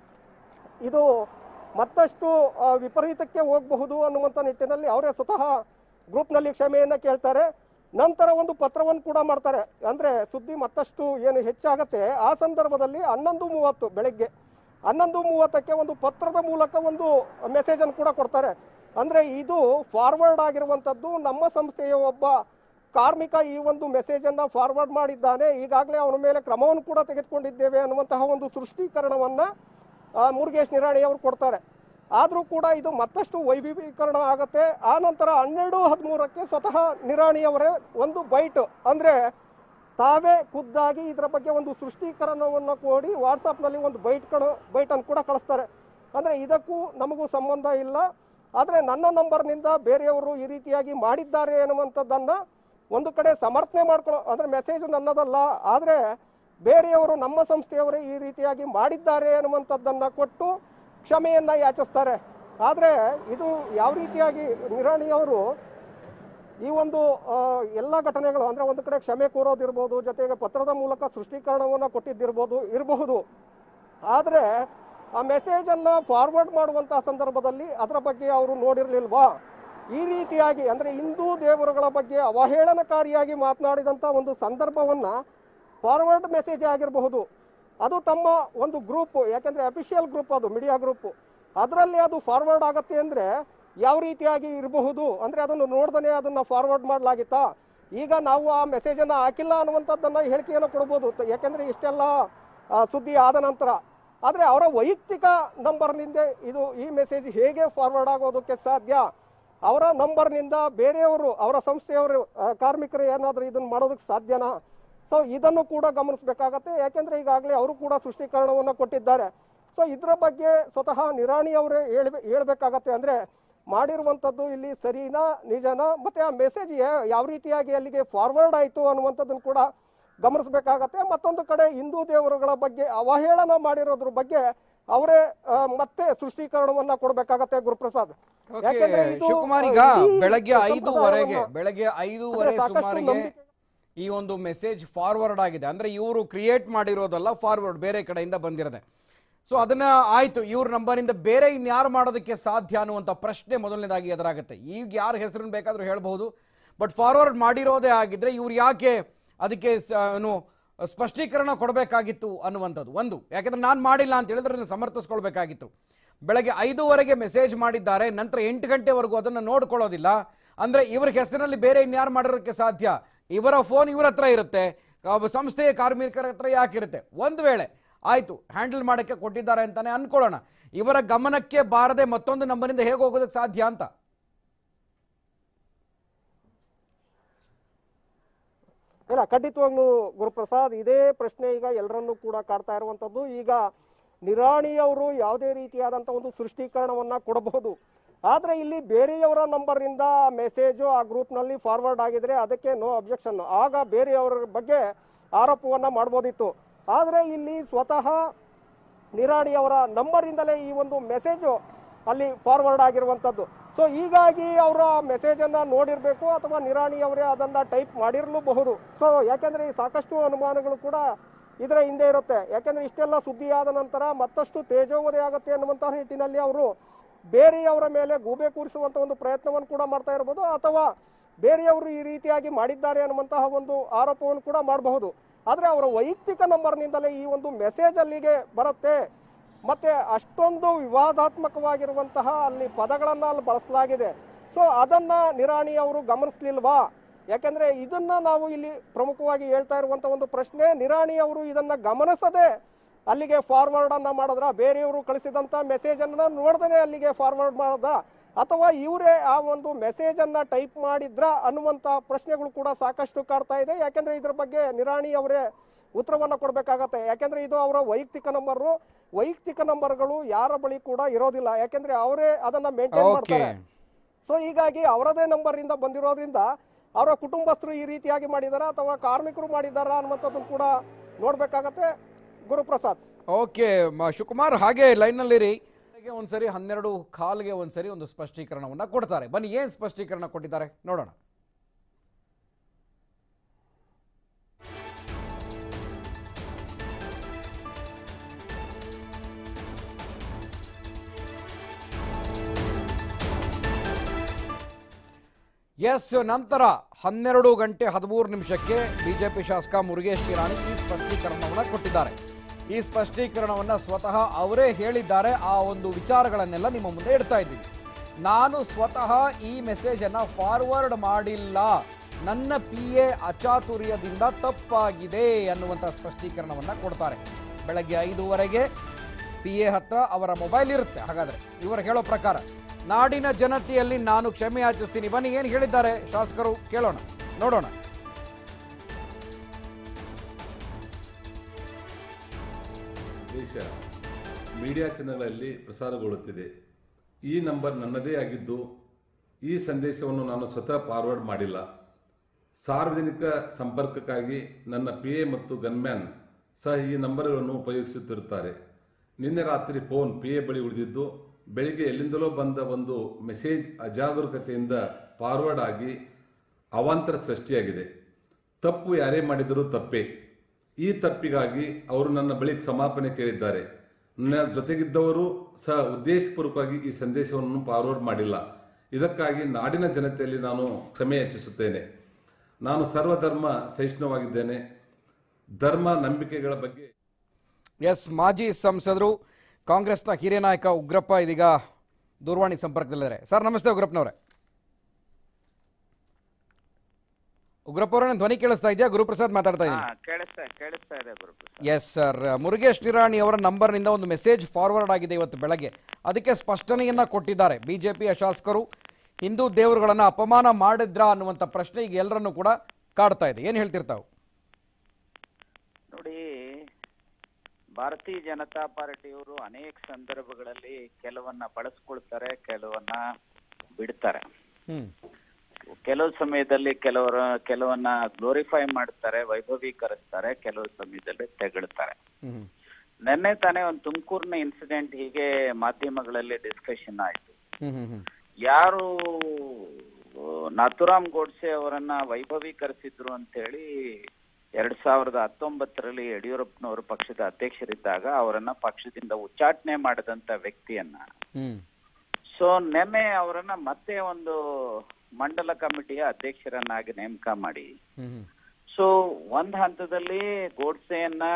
ಇದು ಮತ್ತಷ್ಟು ಆ, ವಿಪರೀತಕ್ಕೆ ಹೋಗಬಹುದು ಅನ್ನುವಂಥ ನಿಟ್ಟಿನಲ್ಲಿ ಅವರೇ ಸ್ವತಃ ಗ್ರೂಪ್ನಲ್ಲಿ ಕ್ಷಮೆಯನ್ನ ಕೇಳ್ತಾರೆ ನಂತರ ಒಂದು ಪತ್ರವನ್ನು ಕೂಡ ಮಾಡ್ತಾರೆ ಅಂದ್ರೆ ಸುದ್ದಿ ಮತ್ತಷ್ಟು ಏನು ಹೆಚ್ಚಾಗತ್ತೆ ಆ ಸಂದರ್ಭದಲ್ಲಿ ಹನ್ನೊಂದು ಮೂವತ್ತು ಬೆಳಗ್ಗೆ ಹನ್ನೊಂದು ಮೂವತ್ತಕ್ಕೆ ಒಂದು ಪತ್ರದ ಮೂಲಕ ಒಂದು ಮೆಸೇಜ್ ಅನ್ನು ಕೂಡ ಕೊಡ್ತಾರೆ ಅಂದ್ರೆ ಇದು ಫಾರ್ವರ್ಡ್ ಆಗಿರುವಂತದ್ದು ನಮ್ಮ ಸಂಸ್ಥೆಯ ಒಬ್ಬ ಕಾರ್ಮಿಕ ಈ ಒಂದು ಮೆಸೇಜ್ ಅನ್ನ ಫಾರ್ವರ್ಡ್ ಮಾಡಿದ್ದಾನೆ ಈಗಾಗಲೇ ಅವನ ಮೇಲೆ ಕ್ರಮವನ್ನು ಕೂಡ ತೆಗೆದುಕೊಂಡಿದ್ದೇವೆ ಅನ್ನುವಂತಹ ಒಂದು ಸೃಷ್ಟೀಕರಣವನ್ನ ಆ, ಮುರುಗೇಶ್ ನಿರಾಣಿ ಅವರು ಕೊಡ್ತಾರೆ ಆದರೂ ಕೂಡ ಇದು ಮತ್ತಷ್ಟು ವೈಭವೀಕರಣ ಆಗತ್ತೆ ಆ ನಂತರ ಹನ್ನೆರಡು ಹದಿಮೂರಕ್ಕೆ ಸ್ವತಃ ನಿರಾಣಿ ಅವರೇ ಒಂದು ಬೈಟ್ ಅಂದ್ರೆ ತಾವೇ ಖುದ್ದಾಗಿ ಇದರ ಬಗ್ಗೆ ಒಂದು ಸೃಷ್ಟೀಕರಣವನ್ನು ಕೊಡಿ ವಾಟ್ಸಾಪ್ನಲ್ಲಿ ಒಂದು ಬೈಟ್ ಕಣ ಬೈಟ್ ಅನ್ನು ಕೂಡ ಕಳಿಸ್ತಾರೆ ಅಂದ್ರೆ ಇದಕ್ಕೂ ನಮಗೂ ಸಂಬಂಧ ಇಲ್ಲ ಆದರೆ ನನ್ನ ನಂಬರ್ನಿಂದ ಬೇರೆಯವರು ಈ ರೀತಿಯಾಗಿ ಮಾಡಿದ್ದಾರೆ ಅನ್ನುವಂಥದ್ದನ್ನ ಒಂದು ಕಡೆ ಸಮರ್ಥನೆ ಮಾಡ್ಕೊಳ್ಳೋ ಅಂದ್ರೆ ಮೆಸೇಜ್ ನನ್ನದಲ್ಲ ಆದರೆ ಬೇರೆಯವರು ನಮ್ಮ ಸಂಸ್ಥೆಯವರೇ ಈ ರೀತಿಯಾಗಿ ಮಾಡಿದ್ದಾರೆ ಅನ್ನುವಂಥದ್ದನ್ನ ಕೊಟ್ಟು ಕ್ಷಮೆಯನ್ನ ಯಾಚಿಸ್ತಾರೆ ಆದರೆ ಇದು ಯಾವ ರೀತಿಯಾಗಿ ನಿರಾಣಿ ಅವರು ಈ ಒಂದು ಆ, ಎಲ್ಲ ಘಟನೆಗಳು ಅಂದ್ರೆ ಒಂದು ಕಡೆ ಕ್ಷಮೆ ಕೋರೋದಿರ್ಬೋದು ಜೊತೆಗೆ ಪತ್ರದ ಮೂಲಕ ಸೃಷ್ಟೀಕರಣವನ್ನು ಕೊಟ್ಟಿದ್ದಿರ್ಬೋದು ಇರಬಹುದು ಆದರೆ ಆ ಮೆಸೇಜ್ ಅನ್ನ ಫಾರ್ವರ್ಡ್ ಮಾಡುವಂತಹ ಸಂದರ್ಭದಲ್ಲಿ ಅದರ ಬಗ್ಗೆ ಅವರು ನೋಡಿರ್ಲಿಲ್ವಾ ಈ ರೀತಿಯಾಗಿ ಅಂದ್ರೆ ಹಿಂದೂ ದೇವರುಗಳ ಬಗ್ಗೆ ಅವಹೇಳನಕಾರಿಯಾಗಿ ಮಾತನಾಡಿದಂತ ಒಂದು ಸಂದರ್ಭವನ್ನ ಫಾರ್ವರ್ಡ್ ಮೆಸೇಜ್ ಆಗಿರಬಹುದು ಅದು ತಮ್ಮ ಒಂದು ಗ್ರೂಪ್ ಯಾಕಂದ್ರೆ ಅಫಿಷಿಯಲ್ ಗ್ರೂಪ್ ಅದು ಮೀಡಿಯಾ ಗ್ರೂಪ್ ಅದರಲ್ಲಿ ಅದು ಫಾರ್ವರ್ಡ್ ಆಗತ್ತೆ ಅಂದ್ರೆ ಯಾವ ರೀತಿಯಾಗಿ ಇರಬಹುದು ಅಂದ್ರೆ ಅದನ್ನು ನೋಡ್ದನೆ ಅದನ್ನ ಫಾರ್ವರ್ಡ್ ಮಾಡಲಾಗಿತ್ತಾ ಈಗ ನಾವು ಆ ಮೆಸೇಜ್ ಅನ್ನ ಹಾಕಿಲ್ಲ ಅನ್ನುವಂಥದ್ದನ್ನ ಹೇಳಿಕೆಯನ್ನು ಕೊಡ್ಬೋದು ತ- ಯಾಕಂದ್ರೆ ಇಷ್ಟೆಲ್ಲ ಆ, ಸುದ್ದಿ ಆದ ನಂತರ ಆದ್ರೆ ಅವರ ವೈಯಕ್ತಿಕ ನಂಬರ್ನಿಂದ ಇದು ಈ ಮೆಸೇಜ್ ಹೇಗೆ ಫಾರ್ವರ್ಡ್ ಆಗೋದಕ್ಕೆ ಸಾಧ್ಯ ಅವರ ನಂಬರ್ನಿಂದ ಬೇರೆಯವರು ಅವರ ಸಂಸ್ಥೆಯವರು ಆ, ಕಾರ್ಮಿಕರು ಏನಾದರೂ ಇದನ್ನು ಮಾಡೋದಕ್ಕೆ ಸಾಧ್ಯನಾ ಸೊ ಇದನ್ನು ಕೂಡ ಗಮನಿಸಬೇಕಾಗತ್ತೆ ಯಾಕೆಂದ್ರೆ ಈಗಾಗಲೇ ಅವರು ಕೂಡ ಸೃಷ್ಟೀಕರಣವನ್ನು ಕೊಟ್ಟಿದ್ದಾರೆ ಸೊ ಇದರ ಬಗ್ಗೆ ಸ್ವತಃ ನಿರಾಣಿ ಅವರೇ ಹೇಳ್ಬೇ ಹೇಳ್ಬೇಕಾಗತ್ತೆ ಅಂದ್ರೆ ಮಾಡಿರುವಂಥದ್ದು ಇಲ್ಲಿ ಸರಿನಾ ನಿಜನಾ ಮತ್ತೆ ಆ ಮೆಸೇಜ್ ಯಾವ ರೀತಿಯಾಗಿ ಅಲ್ಲಿಗೆ ಫಾರ್ವರ್ಡ್ ಆಯಿತು ಅನ್ನುವಂಥದ್ದನ್ನು ಕೂಡ ಗಮನಿಸಬೇಕಾಗತ್ತೆ ಮತ್ತೊಂದು ಕಡೆ ಹಿಂದೂ ದೇವರುಗಳ ಬಗ್ಗೆ ಅವಹೇಳನ ಮಾಡಿರೋದ್ರ ಬಗ್ಗೆ ಅವರೇ ಆ, ಮತ್ತೆ ಸೃಷ್ಟೀಕರಣವನ್ನ ಕೊಡಬೇಕಾಗತ್ತೆ ಗುರುಪ್ರಸಾದ್ ಓಕೆ ಯಾಕಂದ್ರೆ ಇದು, ಶಿವಕುಮಾರ್ ಈಗ ಆ, ಈ ಬೆಳಗ್ಗೆ ಐದೂವರೆಗೆ ಸಂಪ್ರದಾಯವನ್ನ- ಬೆಳಗ್ಗೆ ಐದೂವರೆ ಅಂದ್ರೆ ಸಾಕಷ್ಟು ಸುಮಾರಿಗೆ ನಂಬಿಕೆ- ಈ ಒಂದು ಮೆಸೇಜ್ ಫಾರ್ವರ್ಡ್ ಆಗಿದೆ ಅಂದ್ರೆ ಇವರು ಕ್ರಿಯೇಟ್ ಮಾಡಿರೋದಲ್ಲ ಫಾರ್ವರ್ಡ್ ಬೇರೆ ಕಡೆಯಿಂದ ಬಂದಿರದೆ ಸೊ ಅದನ್ನ ಆಯ್ತು ಇವ್ರ ನಂಬರಿಂದ ಬೇರೆ ಇನ್ಯಾರು ಮಾಡೋದಕ್ಕೆ ಸಾಧ್ಯ ಅನ್ನುವಂಥ ಪ್ರಶ್ನೆ ಮೊದಲನೇದಾಗಿ ಎದುರಾಗುತ್ತೆ ಈಗ ಯಾರ ಹೆಸರನ್ನು ಬೇಕಾದ್ರೂ ಹೇಳ್ಬಹುದು ಬಟ್ ಫಾರ್ವರ್ಡ್ ಮಾಡಿರೋದೇ ಆಗಿದ್ರೆ ಇವ್ರು ಯಾಕೆ ಅದಕ್ಕೆ ಸ- ಏನು ಸ್ಪಷ್ಟೀಕರಣ ಕೊಡಬೇಕಾಗಿತ್ತು ಅನ್ನುವಂಥದ್ದು ಒಂದು ಯಾಕಂದ್ರೆ ನಾನು ಮಾಡಿಲ್ಲ ಅಂತ ಹೇಳಿದ್ರೆ ಅದನ್ನ ಸಮರ್ಥಿಸ್ಕೊಳ್ಬೇಕಾಗಿತ್ತು ಬೆಳಗ್ಗೆ ಐದೂವರೆಗೆ ಮೆಸೇಜ್ ಮಾಡಿದ್ದಾರೆ ನಂತರ ಎಂಟು ಗಂಟೆವರೆಗೂ ಅದನ್ನು ನೋಡ್ಕೊಳ್ಳೋದಿಲ್ಲ ಅಂದ್ರೆ ಇವ್ರ ಹೆಸರಿನಲ್ಲಿ ಬೇರೆ ಇನ್ಯಾರು ಮಾಡಿರೋದಕ್ಕೆ ಸಾಧ್ಯ ಇವರ ಫೋನ್ ಇವ್ರ ಹತ್ರ ಇರುತ್ತೆ ಆ ಸಂಸ್ಥೆಯ ಕಾರ್ಮಿಕರ ಹತ್ರ ಯಾಕಿರುತ್ತೆ ಒಂದು ವೇಳೆ ಆಯ್ತು ಹ್ಯಾಂಡಲ್ ಮಾಡೋಕ್ಕೆ ಕೊಟ್ಟಿದ್ದಾರೆ ಅಂತಾನೆ ಅನ್ಕೊಳ್ಳೋಣ ಇವರ ಗಮನಕ್ಕೆ ಬಾರದೆ ಮತ್ತೊಂದು ನಂಬರಿಂದ ಹೇಗೆ ಹೋಗೋದಕ್ಕೆ ಸಾಧ್ಯ ಅಂತ ಇಲ್ಲ ಖಂಡಿತವಾಗ್ಲೂ ಗುರುಪ್ರಸಾದ್ ಇದೇ ಪ್ರಶ್ನೆ ಈಗ ಎಲ್ಲರನ್ನೂ ಕೂಡ ಕಾಡ್ತಾ ಇರುವಂತದ್ದು ಈಗ ನಿರಾಣಿ ಅವರು ಯಾವುದೇ ರೀತಿಯಾದಂತ ಒಂದು ಸೃಷ್ಟೀಕರಣವನ್ನ ಕೊಡಬಹುದು ಆದ್ರೆ ಇಲ್ಲಿ ಬೇರೆಯವರ ನಂಬರ್ ಇಂದ ಮೆಸೇಜು ಆ ಗ್ರೂಪ್ ನಲ್ಲಿ ಫಾರ್ವರ್ಡ್ ಆಗಿದ್ರೆ ಅದಕ್ಕೆ ನೋ ಅಬ್ಜೆಕ್ಷನ್ ಆಗ ಬೇರೆಯವರ ಬಗ್ಗೆ ಆರೋಪವನ್ನ ಮಾಡ್ಬೋದಿತ್ತು ಆದ್ರೆ ಇಲ್ಲಿ ಸ್ವತಃ ನಿರಾಣಿ ಅವರ ನಂಬರಿಂದಲೇ ಈ ಒಂದು ಮೆಸೇಜು ಅಲ್ಲಿ ಫಾರ್ವರ್ಡ್ ಆಗಿರುವಂಥದ್ದು ಸೊ ಹೀಗಾಗಿ ಅವರ ಮೆಸೇಜ್ ಅನ್ನ ನೋಡಿರ್ಬೇಕು ಅಥವಾ ನಿರಾಣಿ ಅವರೇ ಅದನ್ನ ಟೈಪ್ ಮಾಡಿರಲೂಬಹುದು ಸೊ ಯಾಕೆಂದ್ರೆ ಈ ಸಾಕಷ್ಟು ಅನುಮಾನಗಳು ಕೂಡ ಇದರ ಹಿಂದೆ ಇರುತ್ತೆ ಯಾಕೆಂದ್ರೆ ಇಷ್ಟೆಲ್ಲ ಸುದ್ದಿ ಆದ ನಂತರ ಮತ್ತಷ್ಟು ತೇಜೋವಧೆ ಆಗುತ್ತೆ ಅನ್ನುವಂತಹ ನಿಟ್ಟಿನಲ್ಲಿ ಅವರು ಬೇರೆಯವರ ಮೇಲೆ ಗೂಬೆ ಕೂರಿಸುವಂತ ಒಂದು ಪ್ರಯತ್ನವನ್ನು ಕೂಡ ಮಾಡ್ತಾ ಇರಬಹುದು ಅಥವಾ ಬೇರೆಯವರು ಈ ರೀತಿಯಾಗಿ ಮಾಡಿದ್ದಾರೆ ಅನ್ನುವಂತಹ ಒಂದು ಆರೋಪವನ್ನು ಕೂಡ ಮಾಡಬಹುದು ಆದ್ರೆ ಅವರ ವೈಯಕ್ತಿಕ ನಂಬರ್ನಿಂದಲೇ ಈ ಒಂದು ಮೆಸೇಜ್ ಅಲ್ಲಿಗೆ ಬರುತ್ತೆ ಮತ್ತೆ ಅಷ್ಟೊಂದು ವಿವಾದಾತ್ಮಕವಾಗಿರುವಂತಹ ಅಲ್ಲಿ ಪದಗಳನ್ನ ಅಲ್ಲಿ ಬಳಸಲಾಗಿದೆ ಸೊ ಅದನ್ನ ನಿರಾಣಿ ಅವರು ಗಮನಿಸ್ಲಿಲ್ವಾ ಯಾಕಂದ್ರೆ ಇದನ್ನ ನಾವು ಇಲ್ಲಿ ಪ್ರಮುಖವಾಗಿ ಹೇಳ್ತಾ ಇರುವಂತ ಒಂದು ಪ್ರಶ್ನೆ ನಿರಾಣಿ ಅವರು ಇದನ್ನ ಗಮನಿಸದೆ ಅಲ್ಲಿಗೆ ಫಾರ್ವರ್ಡ್ ಅನ್ನ ಮಾಡಿದ್ರ ಬೇರೆಯವರು ಕಳಿಸಿದಂತ ಮೆಸೇಜ್ ಅನ್ನ ನೋಡ್ದೇನೆ ಅಲ್ಲಿಗೆ ಫಾರ್ವರ್ಡ್ ಮಾಡದ ಅಥವಾ ಇವರೇ ಆ ಒಂದು ಮೆಸೇಜ್ ಅನ್ನ ಟೈಪ್ ಮಾಡಿದ್ರ ಅನ್ನುವಂತ ಪ್ರಶ್ನೆಗಳು ಕೂಡ ಸಾಕಷ್ಟು ಕಾಡ್ತಾ ಇದೆ ಯಾಕೆಂದ್ರೆ ಇದ್ರ ಬಗ್ಗೆ ನಿರಾಣಿ ಅವರೇ ಉತ್ತರವನ್ನ ಕೊಡ್ಬೇಕಾಗತ್ತೆ ಯಾಕೆಂದ್ರೆ ಇದು ಅವರ ವೈಯಕ್ತಿಕ ನಂಬರು ವೈಯಕ್ತಿಕ ನಂಬರ್ಗಳು ಯಾರ ಬಳಿ ಕೂಡ ಇರೋದಿಲ್ಲ ಯಾಕೆಂದ್ರೆ ಅವರೇ ಅದನ್ನ ಮೇಂಟೈನ್ ಓಕೆ ಮಾಡ್ತಾರೆ ಸೊ ಹೀಗಾಗಿ ಅವರದೇ ನಂಬರ್ ಇಂದ ಬಂದಿರೋದ್ರಿಂದ ಅವರ ಕುಟುಂಬಸ್ಥರು ಈ ರೀತಿಯಾಗಿ ಮಾಡಿದಾರ ಅಥವಾ ಕಾರ್ಮಿಕರು ಮಾಡಿದಾರ ಅನ್ನುವಂಥದ್ದನ್ನು ಕೂಡ ನೋಡ್ಬೇಕಾಗತ್ತೆ ಗುರುಪ್ರಸಾದ್ ಓಕೆ ಮ- ಶಿವಕುಮಾರ್ ಹಾಗೆ ಲೈನ್ನಲ್ಲಿರಿ ಹಾಗೆ ಒಂದ್ಸರಿ ಹನ್ನೆರಡು ಕಾಲ್ಗೆ ಒಂದ್ಸರಿ ಒಂದು ಸ್ಪಷ್ಟೀಕರಣವನ್ನ ಕೊಡ್ತಾರೆ ಬನ್ನಿ ಏನ್ ಸ್ಪಷ್ಟೀಕರಣ ಕೊಟ್ಟಿದ್ದಾರೆ ನೋಡೋಣ ಎಸ್ ನಂತರ ಹನ್ನೆರಡು ಗಂಟೆ ಹದಿಮೂರು ನಿಮಿಷಕ್ಕೆ ಬಿಜೆಪಿ ಶಾಸಕ ಮುರುಗೇಶ್ ಕಿರಾಣಿ ಈ ಸ್ಪಷ್ಟೀಕರಣವನ್ನು ಕೊಟ್ಟಿದ್ದಾರೆ ಈ ಸ್ಪಷ್ಟೀಕರಣವನ್ನ ಸ್ವತಃ ಅವರೇ ಹೇಳಿದ್ದಾರೆ ಆ ಒಂದು ವಿಚಾರಗಳನ್ನೆಲ್ಲ ನಿಮ್ಮ ಮುಂದೆ ಇಡ್ತಾ ಇದ್ದೀವಿ ನಾನು ಸ್ವತಃ ಈ ಮೆಸೇಜ್ ಅನ್ನ ಫಾರ್ವರ್ಡ್ ಮಾಡಿಲ್ಲ ನನ್ನ ಪಿ ಎ ಅಚಾತುರ್ಯದಿಂದ ತಪ್ಪಾಗಿದೆ ಅನ್ನುವಂಥ ಸ್ಪಷ್ಟೀಕರಣವನ್ನ ಕೊಡ್ತಾರೆ ಬೆಳಗ್ಗೆ ಐದುವರೆಗೆ ಪಿ ಎ ಹತ್ರ ಅವರ ಮೊಬೈಲ್ ಇರುತ್ತೆ ಹಾಗಾದ್ರೆ ಇವರು ಹೇಳೋ ಪ್ರಕಾರ ನಾಡಿನ ಜನತೆಯಲ್ಲಿ ನಾನು ಕ್ಷಮೆ ಯಾಚಿಸ್ತೀನಿ ಬನ್ನಿ ಏನು ಹೇಳಿದ್ದಾರೆ ಶಾಸಕರು ಕೇಳೋಣ ನೋಡೋಣ ದೇಶ ಮೀಡಿಯಾ ಚಾನೆಲ್ಗಳಲ್ಲಿ ಪ್ರಸಾರಗೊಳ್ಳುತ್ತಿದೆ ಈ ನಂಬರ್ ನನ್ನದೇ ಆಗಿದ್ದು ಈ ಸಂದೇಶವನ್ನು ನಾನು ಸ್ವತಃ ಫಾರ್ವರ್ಡ್ ಮಾಡಿಲ್ಲ ಸಾರ್ವಜನಿಕ ಸಂಪರ್ಕಕ್ಕಾಗಿ ನನ್ನ ಪಿ ಎ ಮತ್ತು ಗನ್ಮ್ಯಾನ್ ಸಹ ಈ ನಂಬರ್ಗಳನ್ನು ಉಪಯೋಗಿಸುತ್ತಿರುತ್ತಾರೆ ನಿನ್ನೆ ರಾತ್ರಿ ಫೋನ್ ಪಿ ಎ ಬಳಿ ಉಳಿದಿದ್ದು ಬೆಳಿಗ್ಗೆ ಎಲ್ಲಿಂದಲೋ ಬಂದ ಒಂದು ಮೆಸೇಜ್ ಅಜಾಗರೂಕತೆಯಿಂದ ಫಾರ್ವರ್ಡ್ ಆಗಿ ಅವಾಂತರ ಸೃಷ್ಟಿಯಾಗಿದೆ ತಪ್ಪು ಯಾರೇ ಮಾಡಿದರೂ ತಪ್ಪೇ ಈ ತಪ್ಪಿಗಾಗಿ ಅವರು ನನ್ನ ಬಳಿ ಕ್ಷಮಾಪಣೆ ಕೇಳಿದ್ದಾರೆ ನನ್ನ ಜೊತೆಗಿದ್ದವರು ಸಹ ಉದ್ದೇಶಪೂರ್ವಕವಾಗಿ ಈ ಸಂದೇಶವನ್ನು ಫಾರ್ವರ್ಡ್ ಮಾಡಿಲ್ಲ ಇದಕ್ಕಾಗಿ ನಾಡಿನ ಜನತೆಯಲ್ಲಿ ನಾನು ಕ್ಷಮೆ ಯಾಚಿಸುತ್ತೇನೆ ನಾನು ಸರ್ವಧರ್ಮ ಸಹಿಷ್ಣುವಾಗಿದ್ದೇನೆ ಧರ್ಮ ನಂಬಿಕೆಗಳ ಬಗ್ಗೆ ಎಸ್ ಮಾಜಿ ಸಂಸದರು ಕಾಂಗ್ರೆಸ್ನ ಹಿರಿಯ ನಾಯಕ ಉಗ್ರಪ್ಪ ಇದೀಗ ದೂರವಾಣಿ ಸಂಪರ್ಕದಲ್ಲಿದ್ದಾರೆ ಸರ್ ನಮಸ್ತೆ ಉಗ್ರಪ್ಪನವರೇ ಉಗ್ರಪ್ಪ ಅವರೇ ನನ್ನ ಧ್ವನಿ ಕೇಳಿಸ್ತಾ ಇದೆಯಾ ಗುರುಪ್ರಸಾದ್ ಮಾತಾಡ್ತಾ ಹಾ ಇದ್ದೀನಿ ಕೇಳಿಸ್ತಾ ಕೇಳಿಸ್ತಾ ಇದೆ ಗುರುಪ್ರಸಾದ್ ಎಸ್ ಸರ್ ಮುರುಗೇಶ್ ನಿರಾಣಿ ಅವರ ನಂಬರ್ನಿಂದ ಒಂದು ಮೆಸೇಜ್ ಫಾರ್ವರ್ಡ್ ಆಗಿದೆ ಇವತ್ತು ಬೆಳಗ್ಗೆ ಅದಕ್ಕೆ ಸ್ಪಷ್ಟನೆಯನ್ನ ಕೊಟ್ಟಿದ್ದಾರೆ ಬಿಜೆಪಿಯ ಶಾಸಕರು ಹಿಂದೂ ದೇವರುಗಳನ್ನ ಅಪಮಾನ ಮಾಡಿದ್ರಾ ಅನ್ನುವಂಥ ಪ್ರಶ್ನೆ ಈಗ ಎಲ್ಲರನ್ನೂ ಕೂಡ ಕಾಡ್ತಾ ಇದೆ ಏನು ಹೇಳ್ತಿರ್ತಾವೆ ನೋಡಿ ಭಾರತೀಯ ಜನತಾ ಪಾರ್ಟಿಯವರು ಅನೇಕ ಸಂದರ್ಭಗಳಲ್ಲಿ ಕೆಲವನ್ನ ಬಳಸ್ಕೊಳ್ತಾರೆ ಕೆಲವನ್ನ ಬಿಡ್ತಾರೆ ಹ್ಮ್ ಕೆಲವು ಸಮಯದಲ್ಲಿ ಕೆಲವರ ಕೆಲವನ್ನ ಗ್ಲೋರಿಫೈ ಮಾಡ್ತಾರೆ ವೈಭವೀಕರಿಸ್ತಾರೆ ಕೆಲವು ಸಮಯದಲ್ಲಿ ತೆಗಳ್ತಾರೆ ಹ್ಮ್ ನಿನ್ನೆ ತಾನೇ ಒಂದು ತುಮಕೂರಿನ ಇನ್ಸಿಡೆಂಟ್ ಹೀಗೆ ಮಾಧ್ಯಮಗಳಲ್ಲಿ ಡಿಸ್ಕಷನ್ ಆಯ್ತು ಹ್ಮ್ ಹ್ಮ್ ಹ್ಮ್ ಯಾರು ಆ, ನಾಥುರಾಮ್ ಗೋಡ್ಸೆ ಅವರನ್ನ ವೈಭವೀಕರಿಸಿದ್ರು ಅಂತೇಳಿ ಎರಡ್ ಸಾವಿರದ ಹತ್ತೊಂಬತ್ತರಲ್ಲಿ ಯಡಿಯೂರಪ್ಪನವರು ಪಕ್ಷದ ಅಧ್ಯಕ್ಷರಿದ್ದಾಗ ಅವರನ್ನ ಪಕ್ಷದಿಂದ ಉಚ್ಚಾಟನೆ ಮಾಡಿದಂತ ವ್ಯಕ್ತಿಯನ್ನ ಹ್ಮ್ ಸೊ ನಿನ್ನೆ ಅವರನ್ನ ಮತ್ತೆ ಒಂದು ಮಂಡಲ ಕಮಿಟಿಯ ಅಧ್ಯಕ್ಷರನ್ನಾಗಿ ನೇಮಕ ಮಾಡಿ ಹ್ಮ್ ಹ್ಮ್ ಸೊ ಒಂದ್ ಹಂತದಲ್ಲಿ ಗೋಡ್ಸೆಯನ್ನ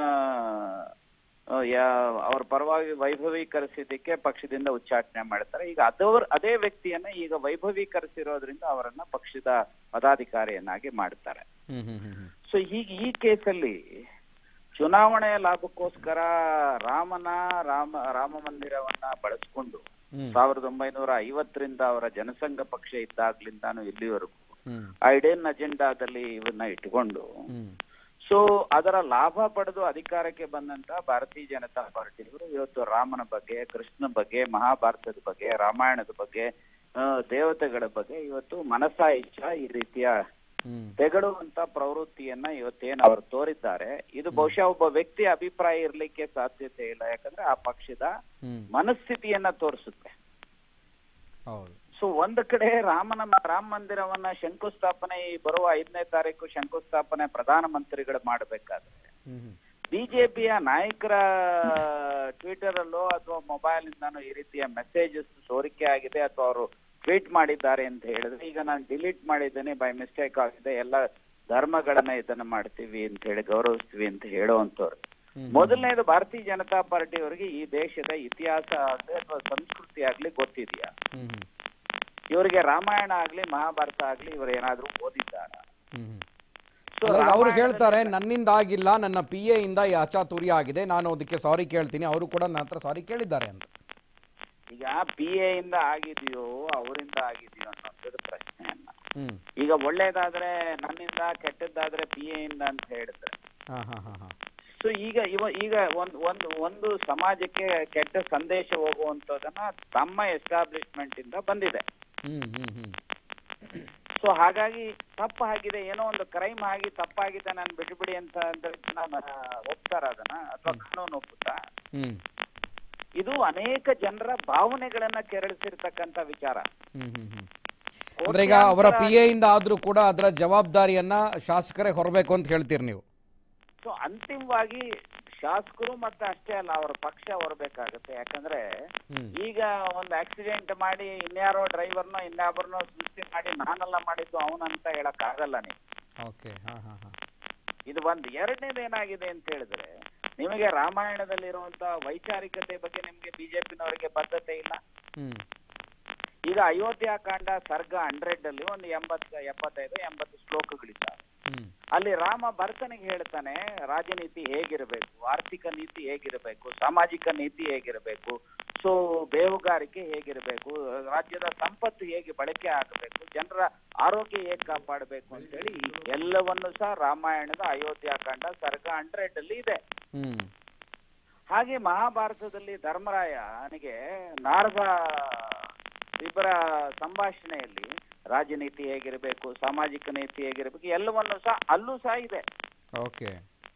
ಆ, ಯಾ- ಅವ್ರ ಪರವಾಗಿ ವೈಭವೀಕರಿಸಿದ್ದಕ್ಕೆ ಪಕ್ಷದಿಂದ ಉಚ್ಚಾಟನೆ ಮಾಡ್ತಾರೆ ಈಗ ಅದವ್ರ ಅದೇ ವ್ಯಕ್ತಿಯನ್ನ ಈಗ ವೈಭವೀಕರಿಸಿರೋದ್ರಿಂದ ಅವರನ್ನ ಪಕ್ಷದ ಪದಾಧಿಕಾರಿಯನ್ನಾಗಿ ಮಾಡ್ತಾರೆ ಹ್ಮ್ ಹ್ಮ್ ಹ್ಮ್ ಹ್ಮ್ ಸೊ ಹೀಗೆ ಈ ಕೇಸಲ್ಲಿ ಚುನಾವಣೆಯ ಲಾಭಕ್ಕೋಸ್ಕರ ರಾಮನ ರಾಮ ರಾಮ ಮಂದಿರವನ್ನ ಬಳಸ್ಕೊಂಡು ಹ್ಮ್ ಸಾವಿರದ ಒಂಬೈನೂರ ಐವತ್ತರಿಂದ ಅವರ ಜನಸಂಘ ಪಕ್ಷ ಇದ್ದಾಗ್ಲಿಂದಾನು ಇಲ್ಲಿವರೆಗೂ ಹ್ಮ್ ಐಡೇನ್ ಅಜೆಂಡಾದಲ್ಲಿ ಇವನ್ನ ಇಟ್ಕೊಂಡು ಹ್ಮ್ ಸೊ ಅದರ ಲಾಭ ಪಡೆದು ಅಧಿಕಾರಕ್ಕೆ ಬಂದಂತ ಭಾರತೀಯ ಜನತಾ ಪಾರ್ಟಿಯವರು ಇವತ್ತು ರಾಮನ ಬಗ್ಗೆ ಕೃಷ್ಣ ಬಗ್ಗೆ ಮಹಾಭಾರತದ ಬಗ್ಗೆ ರಾಮಾಯಣದ ಬಗ್ಗೆ ಆ, ದೇವತೆಗಳ ಬಗ್ಗೆ ಇವತ್ತು ಮನಸಾ ಇಚ್ಛಾ ಈ ರೀತಿಯ ಹ್ಮ್ ತೆಗಡುವಂತ ಪ್ರವೃತ್ತಿಯನ್ನ ಇವತ್ತೇನು ಅವರು ತೋರಿದ್ದಾರೆ ಇದು ಬಹುಶಃ ಒಬ್ಬ ವ್ಯಕ್ತಿ ಅಭಿಪ್ರಾಯ ಇರ್ಲಿಕ್ಕೆ ಸಾಧ್ಯತೆ ಇಲ್ಲ ಯಾಕಂದ್ರೆ ಆ ಪಕ್ಷದ ಹ್ಮ್ ಮನಸ್ಥಿತಿಯನ್ನ ತೋರಿಸುತ್ತೆ ಹೌದು ಸೊ ಒಂದು ಕಡೆ ರಾಮನ ರಾಮ ಮಂದಿರವನ್ನ ಶಂಕುಸ್ಥಾಪನೆ ಈ ಬರುವ ಐದನೇ ತಾರೀಕು ಶಂಕುಸ್ಥಾಪನೆ ಪ್ರಧಾನಮಂತ್ರಿಗಳು ಮಾಡಬೇಕಾದ್ರೆ ಹ್ಮ್ ಹ್ಮ್ ಬಿಜೆಪಿಯ ನಾಯಕರ ಟ್ವಿಟರ್ ಅಲ್ಲೋ ಅಥವಾ ಮೊಬೈಲ್ ಇಂದಾನೋ ಈ ರೀತಿಯ ಮೆಸೇಜಸ್ ಸೋರಿಕೆ ಆಗಿದೆ ಅಥವಾ ಅವರು ಟ್ವೀಟ್ ಮಾಡಿದ್ದಾರೆ ಅಂತ ಹೇಳಿದ್ರೆ ಈಗ ನಾನು ಡಿಲೀಟ್ ಮಾಡಿದ್ದೇನೆ ಬೈ ಮಿಸ್ಟೇಕ್ ಆಗಿದೆ ಎಲ್ಲ ಧರ್ಮಗಳನ್ನ ಇದನ್ನ ಮಾಡ್ತೀವಿ ಅಂತ ಹೇಳಿ ಗೌರವಿಸ್ತೀವಿ ಅಂತ ಹೇಳುವಂತವ್ರು ಹ್ಮ್. ಮೊದಲನೇದು ಭಾರತೀಯ ಜನತಾ ಪಾರ್ಟಿಯವರಿಗೆ ಈ ದೇಶದ ಇತಿಹಾಸ ಆಗ್ಲಿ ಅಥವಾ ಸಂಸ್ಕೃತಿ ಆಗ್ಲಿ ಗೊತ್ತಿದೆಯಾ ಹ್ಮ್ ಹ್ಮ್ ಇವರಿಗೆ ರಾಮಾಯಣ ಆಗ್ಲಿ ಮಹಾಭಾರತ ಆಗ್ಲಿ ಇವರು ಏನಾದ್ರೂ ಓದಿದ್ದಾರ ಹ್ಮ್ ಹ್ಮ್ So, ಅಲ್ಲ, ಅವ್ರು ರಾಮಾಯಣದಲ್ಲಿ- ಹೇಳ್ತಾರೆ ನನ್ನಿಂದ ಆಗಿಲ್ಲ ನನ್ನ ಪಿ ಎ ಇಂದ ಈ ಅಚಾತುರ್ಯ ಆಗಿದೆ ನಾನು ಅದಕ್ಕೆ ಸಾರಿ ಕೇಳ್ತೀನಿ ಅವರು ಕೂಡ ನನ್ನ ಹತ್ರ ಸಾರಿ ಕೇಳಿದ್ದಾರೆ ಅಂತ ಈಗ ಪಿ ಎ ಇಂದ ಆಗಿದೆಯೋ ಅವರಿಂದ ಆಗಿದೆಯೋ ಅನ್ನೋಂಥದ್ದು ಪ್ರಶ್ನೆ ಅಲ್ಲ ಹ್ಮ್ ಈಗ ಒಳ್ಳೇದಾದ್ರೆ ನನ್ನಿಂದ ಕೆಟ್ಟದ್ದಾದ್ರೆ ಪಿ ಎ ಇಂದ ಅಂತ ಹೇಳಿದ್ರೆ ಹಾ ಹಾ ಹಾ ಹಾ ಸೊ ಈಗ ಇವ ಈಗ ಒಂದು ಒಂದು ಒಂದು ಸಮಾಜಕ್ಕೆ ಕೆಟ್ಟ ಸಂದೇಶ ಹೋಗುವಂಥದ್ದನ್ನ ತಮ್ಮ ಎಸ್ಟಾಬ್ಲಿಷ್ಮೆಂಟ್ ಇಂದ ಬಂದಿದೆ ಹ್ಮ್ ಹ್ಮ್ ಹ್ಮ್ ಸೊ ಹಾಗಾಗಿ ತಪ್ಪು ಆಗಿದೆ ಏನೋ ಒಂದು ಕ್ರೈಮ್ ಆಗಿ ತಪ್ಪಾಗಿದೆ ನಾನು ಬಿಟ್ಬಿಡಿ ಅಂತ ಅಂದ್ರೆ ನಾನು ಒಪ್ತಾರ ಅದನ್ನ ಅಥವಾ ಕಾನೂನು ಒಪ್ಪುತ್ತಾ ಹ್ಮ್ ಇದು ಅನೇಕ ಜನರ ಭಾವನೆಗಳನ್ನ ಕೆರಳಿಸಿರ್ತಕ್ಕಂಥ ವಿಚಾರ ಹ್ಮ್ ಹ್ಮ್ ಹ್ಮ್ ಅಂದ್ರೆ ಈಗ ಅವರ ಪಿ ಎ ಇಂದ ಆದ್ರೂ ಕೂಡ ಅದರ ಜವಾಬ್ದಾರಿಯನ್ನ ಶಾಸಕರೇ ಹೊರಬೇಕು ಅಂತ ಹೇಳ್ತೀರಿ ನೀವು ಸೊ ಅಂತಿಮವಾಗಿ ಶಾಸಕರು ಮತ್ತೆ ಅಷ್ಟೇ ಅಲ್ಲ ಅವರ ಪಕ್ಷ ಹೊರಬೇಕಾಗುತ್ತೆ ಯಾಕಂದ್ರೆ ಹ್ಮ್ ಈಗ ಒಂದು ಆಕ್ಸಿಡೆಂಟ್ ಮಾಡಿ ಇನ್ಯಾರೋ ಡ್ರೈವರ್ನೋ ಇನ್ಯಾಬ್ರನ್ನೋ ಸೃಷ್ಟಿ ಮಾಡಿ ನಾನೆಲ್ಲ ಮಾಡಿದ್ದು ಅವನಂತ ಹೇಳಕ್ ಆಗಲ್ಲ ನೀವು ಓಕೆ ಹಾ ಹಾ ಹಾ ಇದು ಒಂದು ಎರಡನೇದು ಏನಾಗಿದೆ ಅಂತ ಹೇಳಿದ್ರೆ ನಿಮಗೆ ರಾಮಾಯಣದಲ್ಲಿರುವಂತ ವೈಚಾರಿಕತೆ ಬಗ್ಗೆ ನಿಮ್ಗೆ ಬಿಜೆಪಿನವರಿಗೆ ಬದ್ಧತೆ ಇಲ್ಲ ಹ್ಮ್ ಈಗ ಅಯೋಧ್ಯ ಕಾಂಡ ಸರ್ಗ ಹಂಡ್ರೆಡ್ ಅಲ್ಲಿ ಒಂದು ಎಂಬತ್ತು ಎಪ್ಪತ್ತೈದು ಎಂಬತ್ತು ಶ್ಲೋಕಗಳಿದ್ದಾವೆ ಹ್ಮ್ ಅಲ್ಲಿ ರಾಮ ಭರತನಿಗೆ ಹೇಳ್ತಾನೆ ರಾಜನೀತಿ ಹೇಗಿರಬೇಕು ಆರ್ಥಿಕ ನೀತಿ ಹೇಗಿರಬೇಕು ಸಾಮಾಜಿಕ ನೀತಿ ಹೇಗಿರಬೇಕು ಸೊ ಬೇಹುಗಾರಿಕೆ ಹೇಗಿರಬೇಕು ರಾಜ್ಯದ ಸಂಪತ್ತು ಹೇಗೆ ಬಳಕೆ ಆಗಬೇಕು ಜನರ ಆರೋಗ್ಯ ಹೇಗೆ ಕಾಪಾಡಬೇಕು ಅಂತೇಳಿ ಎಲ್ಲವನ್ನು ಸಹ ರಾಮಾಯಣದ ಅಯೋಧ್ಯ ಕಾಂಡ ಸರ್ಗ ಹಂಡ್ರೆಡ್ ಅಲ್ಲಿ ಇದೆ ಹ್ಮ್ ಹಾಗೆ ಮಹಾಭಾರತದಲ್ಲಿ ಧರ್ಮರಾಯನಿಗೆ ನಾರದ ಇಬ್ಬರ ಸಂಭಾಷಣೆಯಲ್ಲಿ ರಾಜನೀತಿ ಹೇಗಿರಬೇಕು ಸಾಮಾಜಿಕ ನೀತಿ ಹೇಗಿರಬೇಕು ಎಲ್ಲವನ್ನು ಸಹ ಅಲ್ಲೂ ಸಹ ಇದೆ ಓಕೆ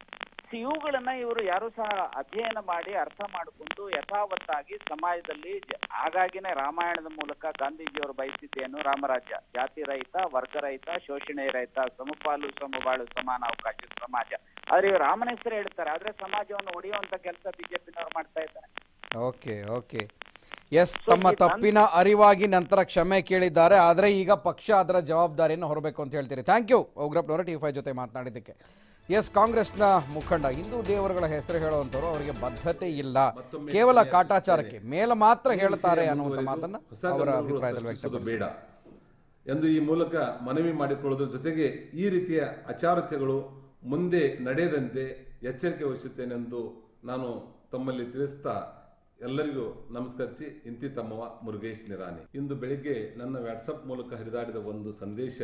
So ಇವುಗಳನ್ನ ಇವರು ಯಾರು ಸಹ ಅಧ್ಯಯನ ಮಾಡಿ ಅರ್ಥ ಮಾಡಿಕೊಂಡು ಯಥಾವತ್ತಾಗಿ ಸಮಾಜದಲ್ಲಿ ಜ- ಹಾಗಾಗಿನೇ ರಾಮಾಯಣದ ಮೂಲಕ ಗಾಂಧೀಜಿಯವರು ಬಯಸಿದ್ದೇನು ರಾಮರಾಜ್ಯ ಜಾತಿ ರಹಿತ ವರ್ಗ ರಹಿತ ಶೋಷಣೆ ರಹಿತ ಸಮಪಾಲು ಸಮಬಾಳು ಸಮಾನ ಅವಕಾಶ ಸಮಾಜ ಆದ್ರೆ ಇವರು ರಾಮನ ಹೆಸರು ಹೇಳ್ತಾರೆ ಆದ್ರೆ ಸಮಾಜವನ್ನು ಒಡೆಯುವಂತ ಕೆಲಸ ಬಿಜೆಪಿನವರು ಮಾಡ್ತಾ ಇದ್ದಾರೆ ಓಕೆ ಓಕೆ ಎಸ್ ತಮ್ಮ ತಪ್ಪಿನ ಅರಿವಾಗಿ ನಂತರ ಕ್ಷಮೆ ಕೇಳಿದ್ದಾರೆ ಆದರೆ ಈಗ ಪಕ್ಷ ಅದರ ಜವಾಬ್ದಾರಿಯನ್ನು ಹೊರಬೇಕು ಅಂತ ಹೇಳ್ತೀರಿ ಥ್ಯಾಂಕ್ ಯು ಉಗ್ರಪ್ಪನವರ ಟಿ ಫೈವ್ ಜೊತೆ ಮಾತನಾಡಿದ್ದಕ್ಕೆ ಎಸ್ ಕಾಂಗ್ರೆಸ್ನ ಮುಖಂಡ ಹಿಂದೂ ದೇವರುಗಳ ಹೆಸರು ಹೇಳುವಂಥವ್ರು ಅವರಿಗೆ ಬದ್ಧತೆ ಇಲ್ಲ ಮತ್ತೊಮ್ಮೆ ಕೇವಲ ಕ್ಷಮೆ ಕಾಟಾಚಾರಕ್ಕೆ ಮೇಲೆ ಮಾತ್ರ ಈ ಹೇಳ್ತಾರೆ ವಿಷಯ ಅನ್ನುವಂಥ ಮುಂದುವರಿದು ಮಾತನ್ನ ಹೊಸ ಅವರ ಗೊಂದಲಗಳು ಅಭಿಪ್ರಾಯದಲ್ಲಿ ಸೃಷ್ಟಿಸುವುದು ವ್ಯಕ್ತಪಡಿಸಿದ್ದಾರೆ ಬೇಡ ಎಂದು ಈ ಮೂಲಕ ಮನವಿ ಮಾಡಿಕೊಳ್ಳುವುದರ ಜೊತೆಗೆ ಈ ರೀತಿಯ ಅಚಾರತೆಗಳು ಮುಂದೆ ನಡೆಯದಂತೆ ಎಚ್ಚರಿಕೆ ವಹಿಸುತ್ತೇನೆಂದು ನಾನು ತಮ್ಮಲ್ಲಿ ತಿಳಿಸ್ತಾ ಎಲ್ಲರಿಗೂ ನಮಸ್ಕರಿಸಿ ಇಂತಿ ತಮ್ಮವ ಮುರುಗೇಶ್ ನಿರಾಣಿ ಇಂದು ಬೆಳಿಗ್ಗೆ ನನ್ನ ವಾಟ್ಸಪ್ ಮೂಲಕ ಹರಿದಾಡಿದ ಒಂದು ಸಂದೇಶ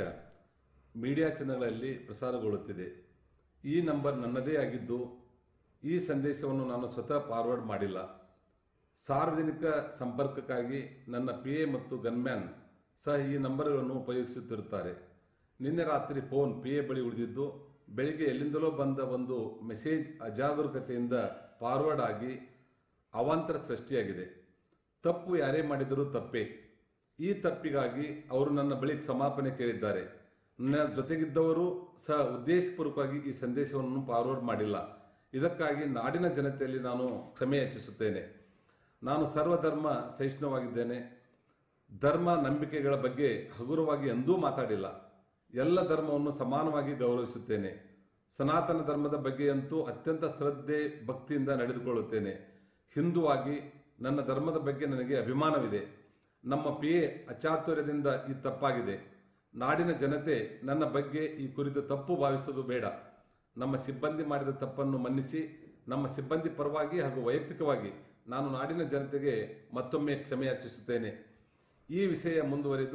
ಮೀಡಿಯಾ ಚಾನೆಲ್ಗಳಲ್ಲಿ ಪ್ರಸಾರಗೊಳ್ಳುತ್ತಿದೆ ಈ ನಂಬರ್ ನನ್ನದೇ ಆಗಿದ್ದು ಈ ಸಂದೇಶವನ್ನು ನಾನು ಸ್ವತಃ ಫಾರ್ವರ್ಡ್ ಮಾಡಿಲ್ಲ ಸಾರ್ವಜನಿಕ ಸಂಪರ್ಕಕ್ಕಾಗಿ ನನ್ನ ಪಿ ಎ ಮತ್ತು ಗನ್ಮ್ಯಾನ್ ಸಹ ಈ ನಂಬರ್ಗಳನ್ನು ಉಪಯೋಗಿಸುತ್ತಿರುತ್ತಾರೆ ನಿನ್ನೆ ರಾತ್ರಿ ಫೋನ್ ಪಿ ಎ ಬಳಿ ಉಳಿದಿದ್ದು ಬೆಳಿಗ್ಗೆ ಎಲ್ಲಿಂದಲೋ ಬಂದ ಒಂದು ಮೆಸೇಜ್ ಅಜಾಗರೂಕತೆಯಿಂದ ಫಾರ್ವರ್ಡ್ ಆಗಿ ಅವಾಂತರ ಸೃಷ್ಟಿಯಾಗಿದೆ ತಪ್ಪು ಯಾರೇ ಮಾಡಿದರೂ ತಪ್ಪೇ ಈ ತಪ್ಪಿಗಾಗಿ ಅವರು ನನ್ನ ಬಳಿ ಕ್ಷಮಾಪಣೆ ಕೇಳಿದ್ದಾರೆ ನನ್ನ ಜೊತೆಗಿದ್ದವರು ಸಹ ಉದ್ದೇಶಪೂರ್ವಕವಾಗಿ ಈ ಸಂದೇಶವನ್ನು ಫಾರ್ವರ್ಡ್ ಮಾಡಿಲ್ಲ ಇದಕ್ಕಾಗಿ ನಾಡಿನ ಜನತೆಯಲ್ಲಿ ನಾನು ಕ್ಷಮೆ ಯಾಚಿಸುತ್ತೇನೆ ನಾನು ಸರ್ವಧರ್ಮ ಸಹಿಷ್ಣುವಾಗಿದ್ದೇನೆ ಧರ್ಮ ನಂಬಿಕೆಗಳ ಬಗ್ಗೆ ಹಗುರವಾಗಿ ಎಂದೂ ಮಾತಾಡಿಲ್ಲ ಎಲ್ಲ ಧರ್ಮವನ್ನು ಸಮಾನವಾಗಿ ಗೌರವಿಸುತ್ತೇನೆ ಸನಾತನ ಧರ್ಮದ ಬಗ್ಗೆಯಂತೂ ಅತ್ಯಂತ ಶ್ರದ್ಧೆ ಭಕ್ತಿಯಿಂದ ನಡೆದುಕೊಳ್ಳುತ್ತೇನೆ ಹಿಂದುವಾಗಿ ನನ್ನ ಧರ್ಮದ ಬಗ್ಗೆ ನನಗೆ ಅಭಿಮಾನವಿದೆ ನಮ್ಮ ಪಿ ಎ ಅಚಾತುರ್ಯದಿಂದ ಈ ತಪ್ಪಾಗಿದೆ ನಾಡಿನ ಜನತೆ ನನ್ನ ಬಗ್ಗೆ ಈ ಕುರಿತು ತಪ್ಪು ಭಾವಿಸುವುದು ಬೇಡ ನಮ್ಮ ಸಿಬ್ಬಂದಿ ಮಾಡಿದ ತಪ್ಪನ್ನು ಮನ್ನಿಸಿ ನಮ್ಮ ಸಿಬ್ಬಂದಿ ಪರವಾಗಿ ಹಾಗೂ ವೈಯಕ್ತಿಕವಾಗಿ ನಾನು ನಾಡಿನ ಜನತೆಗೆ ಮತ್ತೊಮ್ಮೆ ಕ್ಷಮೆ ಯಾಚಿಸುತ್ತೇನೆ ಈ ವಿಷಯ ಮುಂದುವರಿದು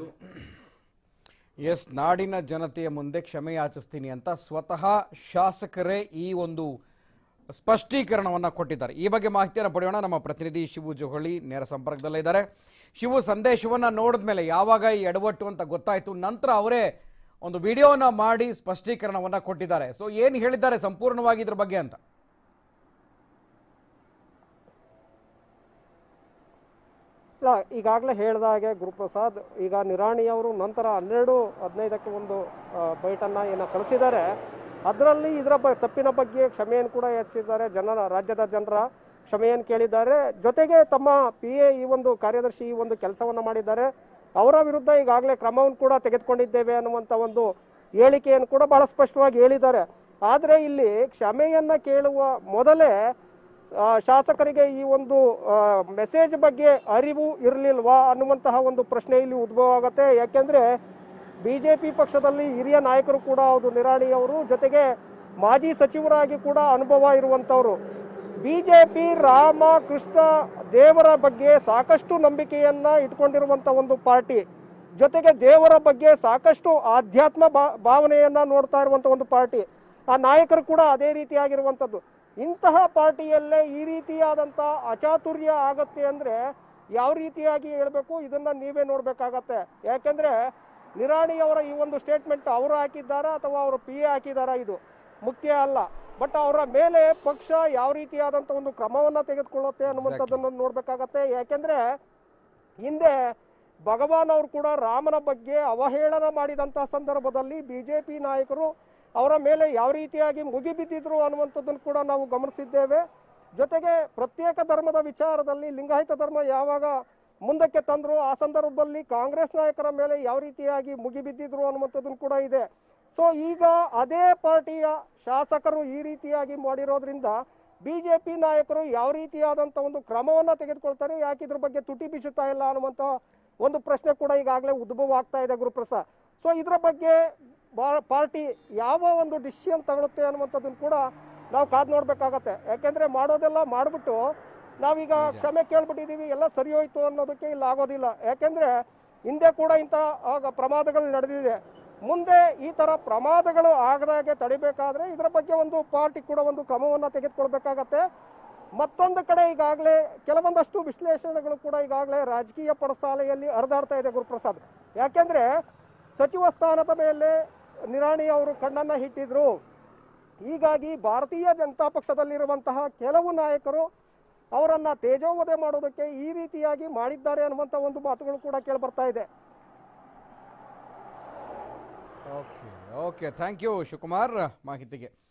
ಎಸ್ ನಾಡಿನ ಜನತೆಯ ಮುಂದೆ ಕ್ಷಮೆ ಯಾಚಿಸ್ತೀನಿ ಅಂತ ಸ್ವತಃ ಶಾಸಕರೇ ಈ ಒಂದು ಸ್ಪಷ್ಟೀಕರಣವನ್ನು ಕೊಟ್ಟಿದ್ದಾರೆ ಈ ಬಗ್ಗೆ ಮಾಹಿತಿಯನ್ನು ಪಡೆಯೋಣ ನಮ್ಮ ಪ್ರತಿನಿಧಿ ಶಿವು ಜೋಹಳಿ ನೇರ ಸಂಪರ್ಕದಲ್ಲೇ ಇದ್ದಾರೆ ಶಿವು ಸಂದೇಶವನ್ನು ನೋಡಿದ ಮೇಲೆ ಯಾವಾಗ ಈ ಎಡವಟ್ಟು ಅಂತ ಗೊತ್ತಾಯಿತು ನಂತರ ಅವರೇ ಒಂದು ವಿಡಿಯೋನ ಮಾಡಿ ಸ್ಪಷ್ಟೀಕರಣವನ್ನು ಕೊಟ್ಟಿದ್ದಾರೆ ಸೊ ಏನು ಹೇಳಿದ್ದಾರೆ ಸಂಪೂರ್ಣವಾಗಿ ಇದ್ರ ಬಗ್ಗೆ ಅಂತ ಇಲ್ಲ ಈಗಾಗಲೇ ಹೇಳ್ದ ಹಾಗೆ ಗುರುಪ್ರಸಾದ್ ಈಗ ನಿರಾಣಿಯವರು ನಂತರ ಹನ್ನೆರಡು ಹದಿನೈದಕ್ಕೆ ಒಂದು ಆ, ಬೈಟನ್ನ ಏನೋ ಕಳಿಸಿದ್ದಾರೆ ಅದರಲ್ಲಿ ಇದರ ಬ ತಪ್ಪಿನ ಬಗ್ಗೆ ಕ್ಷಮೆಯನ್ನು ಕೂಡ ಯಾಚಿಸಿದ್ದಾರೆ ಜನರ ರಾಜ್ಯದ ಜನರ ಕ್ಷಮೆಯನ್ನು ಕೇಳಿದ್ದಾರೆ ಜೊತೆಗೆ ತಮ್ಮ ಪಿ ಎ ಈ ಒಂದು ಕಾರ್ಯದರ್ಶಿ ಈ ಒಂದು ಕೆಲಸವನ್ನು ಮಾಡಿದ್ದಾರೆ ಅವರ ವಿರುದ್ಧ ಈಗಾಗಲೇ ಕ್ರಮವನ್ನು ಕೂಡ ತೆಗೆದುಕೊಂಡಿದ್ದೇವೆ ಅನ್ನುವಂಥ ಒಂದು ಹೇಳಿಕೆಯನ್ನು ಕೂಡ ಬಹಳ ಸ್ಪಷ್ಟವಾಗಿ ಹೇಳಿದ್ದಾರೆ ಆದರೆ ಇಲ್ಲಿ ಕ್ಷಮೆಯನ್ನ ಕೇಳುವ ಮೊದಲೇ ಆ, ಶಾಸಕರಿಗೆ ಈ ಒಂದು ಮೆಸೇಜ್ ಬಗ್ಗೆ ಅರಿವು ಇರಲಿಲ್ವಾ ಅನ್ನುವಂತಹ ಒಂದು ಪ್ರಶ್ನೆ ಇಲ್ಲಿ ಉದ್ಭವ ಆಗುತ್ತೆ ಯಾಕೆಂದ್ರೆ ಬಿಜೆಪಿ ಪಕ್ಷದಲ್ಲಿ ಹಿರಿಯ ನಾಯಕರು ಕೂಡ ಹೌದು ನಿರಾಣಿ ಅವರು ಜೊತೆಗೆ ಮಾಜಿ ಸಚಿವರಾಗಿ ಕೂಡ ಅನುಭವ ಇರುವಂತವರು ಬಿಜೆಪಿ ರಾಮ ಕೃಷ್ಣ ದೇವರ ಬಗ್ಗೆ ಸಾಕಷ್ಟು ನಂಬಿಕೆಯನ್ನ ಇಟ್ಕೊಂಡಿರುವಂತ ಒಂದು ಪಾರ್ಟಿ ಜೊತೆಗೆ ದೇವರ ಬಗ್ಗೆ ಸಾಕಷ್ಟು ಆಧ್ಯಾತ್ಮ ಭಾ- ಭಾವನೆಯನ್ನ ನೋಡ್ತಾ ಇರುವಂತ ಒಂದು ಪಾರ್ಟಿ ಆ ನಾಯಕರು ಕೂಡ ಅದೇ ರೀತಿಯಾಗಿರುವಂತದ್ದು ಇಂತಹ ಪಾರ್ಟಿಯಲ್ಲೇ ಈ ರೀತಿಯಾದಂತ ಅಚಾತುರ್ಯ ಆಗತ್ತೆ ಅಂದ್ರೆ ಯಾವ ರೀತಿಯಾಗಿ ಹೇಳ್ಬೇಕು ಇದನ್ನ ನೀವೇ ನೋಡ್ಬೇಕಾಗತ್ತೆ ಯಾಕೆಂದ್ರೆ ನಿರಾಣಿ ಅವರ ಈ ಒಂದು ಸ್ಟೇಟ್ಮೆಂಟ್ ಅವರು ಹಾಕಿದ್ದಾರಾ ಅಥವಾ ಅವರ ಪಿ ಎ ಹಾಕಿದಾರಾ ಇದು ಮುಖ್ಯ ಅಲ್ಲ ಬಟ್ ಅವರ ಮೇಲೆ ಪಕ್ಷ ಯಾವ ರೀತಿಯಾದಂತ ಒಂದು ಕ್ರಮವನ್ನ ತೆಗೆದುಕೊಳ್ಳುತ್ತೆ ಅನ್ನುವಂಥದ್ದನ್ನು ನೋಡ್ಬೇಕಾಗತ್ತೆ ಯಾಕೆಂದ್ರೆ ಹಿಂದೆ ಭಗವಾನ್ ಅವರು ಕೂಡ ರಾಮನ ಬಗ್ಗೆ ಅವಹೇಳನ ಮಾಡಿದಂತಹ ಸಂದರ್ಭದಲ್ಲಿ ಬಿಜೆಪಿ ನಾಯಕರು ಅವರ ಮೇಲೆ ಯಾವ ರೀತಿಯಾಗಿ ಮುಗಿಬಿದ್ದಿದ್ರು ಅನ್ನುವಂಥದ್ದನ್ನು ಕೂಡ ನಾವು ಗಮನಿಸಿದ್ದೇವೆ ಜೊತೆಗೆ ಪ್ರತ್ಯೇಕ ಧರ್ಮದ ವಿಚಾರದಲ್ಲಿ ಲಿಂಗಾಯತ ಧರ್ಮ ಯಾವಾಗ ಮುಂದಕ್ಕೆ ತಂದ್ರು ಆ ಸಂದರ್ಭದಲ್ಲಿ ಕಾಂಗ್ರೆಸ್ ನಾಯಕರ ಮೇಲೆ ಯಾವ ರೀತಿಯಾಗಿ ಮುಗಿಬಿದ್ದಿದ್ರು ಅನ್ನುವಂಥದ್ದನ್ನು ಕೂಡ ಇದೆ ಸೊ ಈಗ ಅದೇ ಪಾರ್ಟಿಯ ಶಾಸಕರು ಈ ರೀತಿಯಾಗಿ ಮಾಡಿರೋದ್ರಿಂದ ಬಿಜೆಪಿ ನಾಯಕರು ಯಾವ ರೀತಿಯಾದಂತ ಒಂದು ಕ್ರಮವನ್ನ ತೆಗೆದುಕೊಳ್ತಾರೆ ಯಾಕೆ ಇದ್ರ ಬಗ್ಗೆ ತುಟಿ ಬೀಸುತ್ತಾ ಇಲ್ಲ ಅನ್ನುವಂತ ಒಂದು ಪ್ರಶ್ನೆ ಕೂಡ ಈಗಾಗಲೇ ಉದ್ಭವ ಆಗ್ತಾ ಇದೆ ಗುರುಪ್ರಸಾದ್ ಸೊ ಇದ್ರ ಬಗ್ಗೆ ಬಾ- ಪಾರ್ಟಿ ಯಾವ ಒಂದು ಡಿಸಿಷನ್ ತಗೊಳುತ್ತೆ ಅನ್ನುವಂಥದ್ದನ್ನು ಕೂಡ ನಾವು ಕಾದ್ ನೋಡ್ಬೇಕಾಗತ್ತೆ ಯಾಕೆಂದ್ರೆ ಮಾಡೋದೆಲ್ಲ ಮಾಡ್ಬಿಟ್ಟು ನಾವೀಗ ಕ್ಷಮೆ ಕೇಳ್ಬಿಟ್ಟಿದೀವಿ ಎಲ್ಲ ಸರಿ ಹೋಯ್ತು ಅನ್ನೋದಕ್ಕೆ ಇಲ್ಲ ಆಗೋದಿಲ್ಲ ಯಾಕೆಂದ್ರೆ ಹಿಂದೆ ಕೂಡ ಇಂಥ ಆಗ ಪ್ರಮಾದಗಳು ನಡೆದಿದೆ ಮುಂದೆ ಈ ತರ ಪ್ರಮಾದಗಳು ಆಗದಾಗೆ ತಡಿಬೇಕಾದ್ರೆ ಇದರ ಬಗ್ಗೆ ಒಂದು ಪಾರ್ಟಿ ಕೂಡ ಒಂದು ಕ್ರಮವನ್ನ ತೆಗೆದುಕೊಳ್ಬೇಕಾಗತ್ತೆ ಮತ್ತೊಂದು ಕಡೆ ಈಗಾಗಲೇ ಕೆಲವೊಂದಷ್ಟು ವಿಶ್ಲೇಷಣೆಗಳು ಕೂಡ ಈಗಾಗಲೇ ರಾಜಕೀಯ ಪಡಸಾಲೆಯಲ್ಲಿ ಹರಿದಾಡ್ತಾ ಇದೆ ಗುರುಪ್ರಸಾದ್ ಯಾಕೆಂದ್ರೆ ಸಚಿವ ಸ್ಥಾನದ ಮೇಲೆ ನಿರಾಣಿ ಅವರು ಕಣ್ಣನ್ನ ಇಟ್ಟಿದ್ರು ಹೀಗಾಗಿ ಭಾರತೀಯ ಜನತಾ ಪಕ್ಷದಲ್ಲಿರುವಂತಹ ಕೆಲವು ನಾಯಕರು ಅವರನ್ನ ತೇಜೋವಧೆ ಮಾಡೋದಕ್ಕೆ ಈ ರೀತಿಯಾಗಿ ಮಾಡಿದ್ದಾರೆ ಅನ್ನುವಂತ ಒಂದು ಮಾತುಗಳು ಕೂಡ ಕೇಳಿ ಬರ್ತಾ ಇದೆ okay okay thank you Shivakumar ಮಾಹಿತಿಗೆ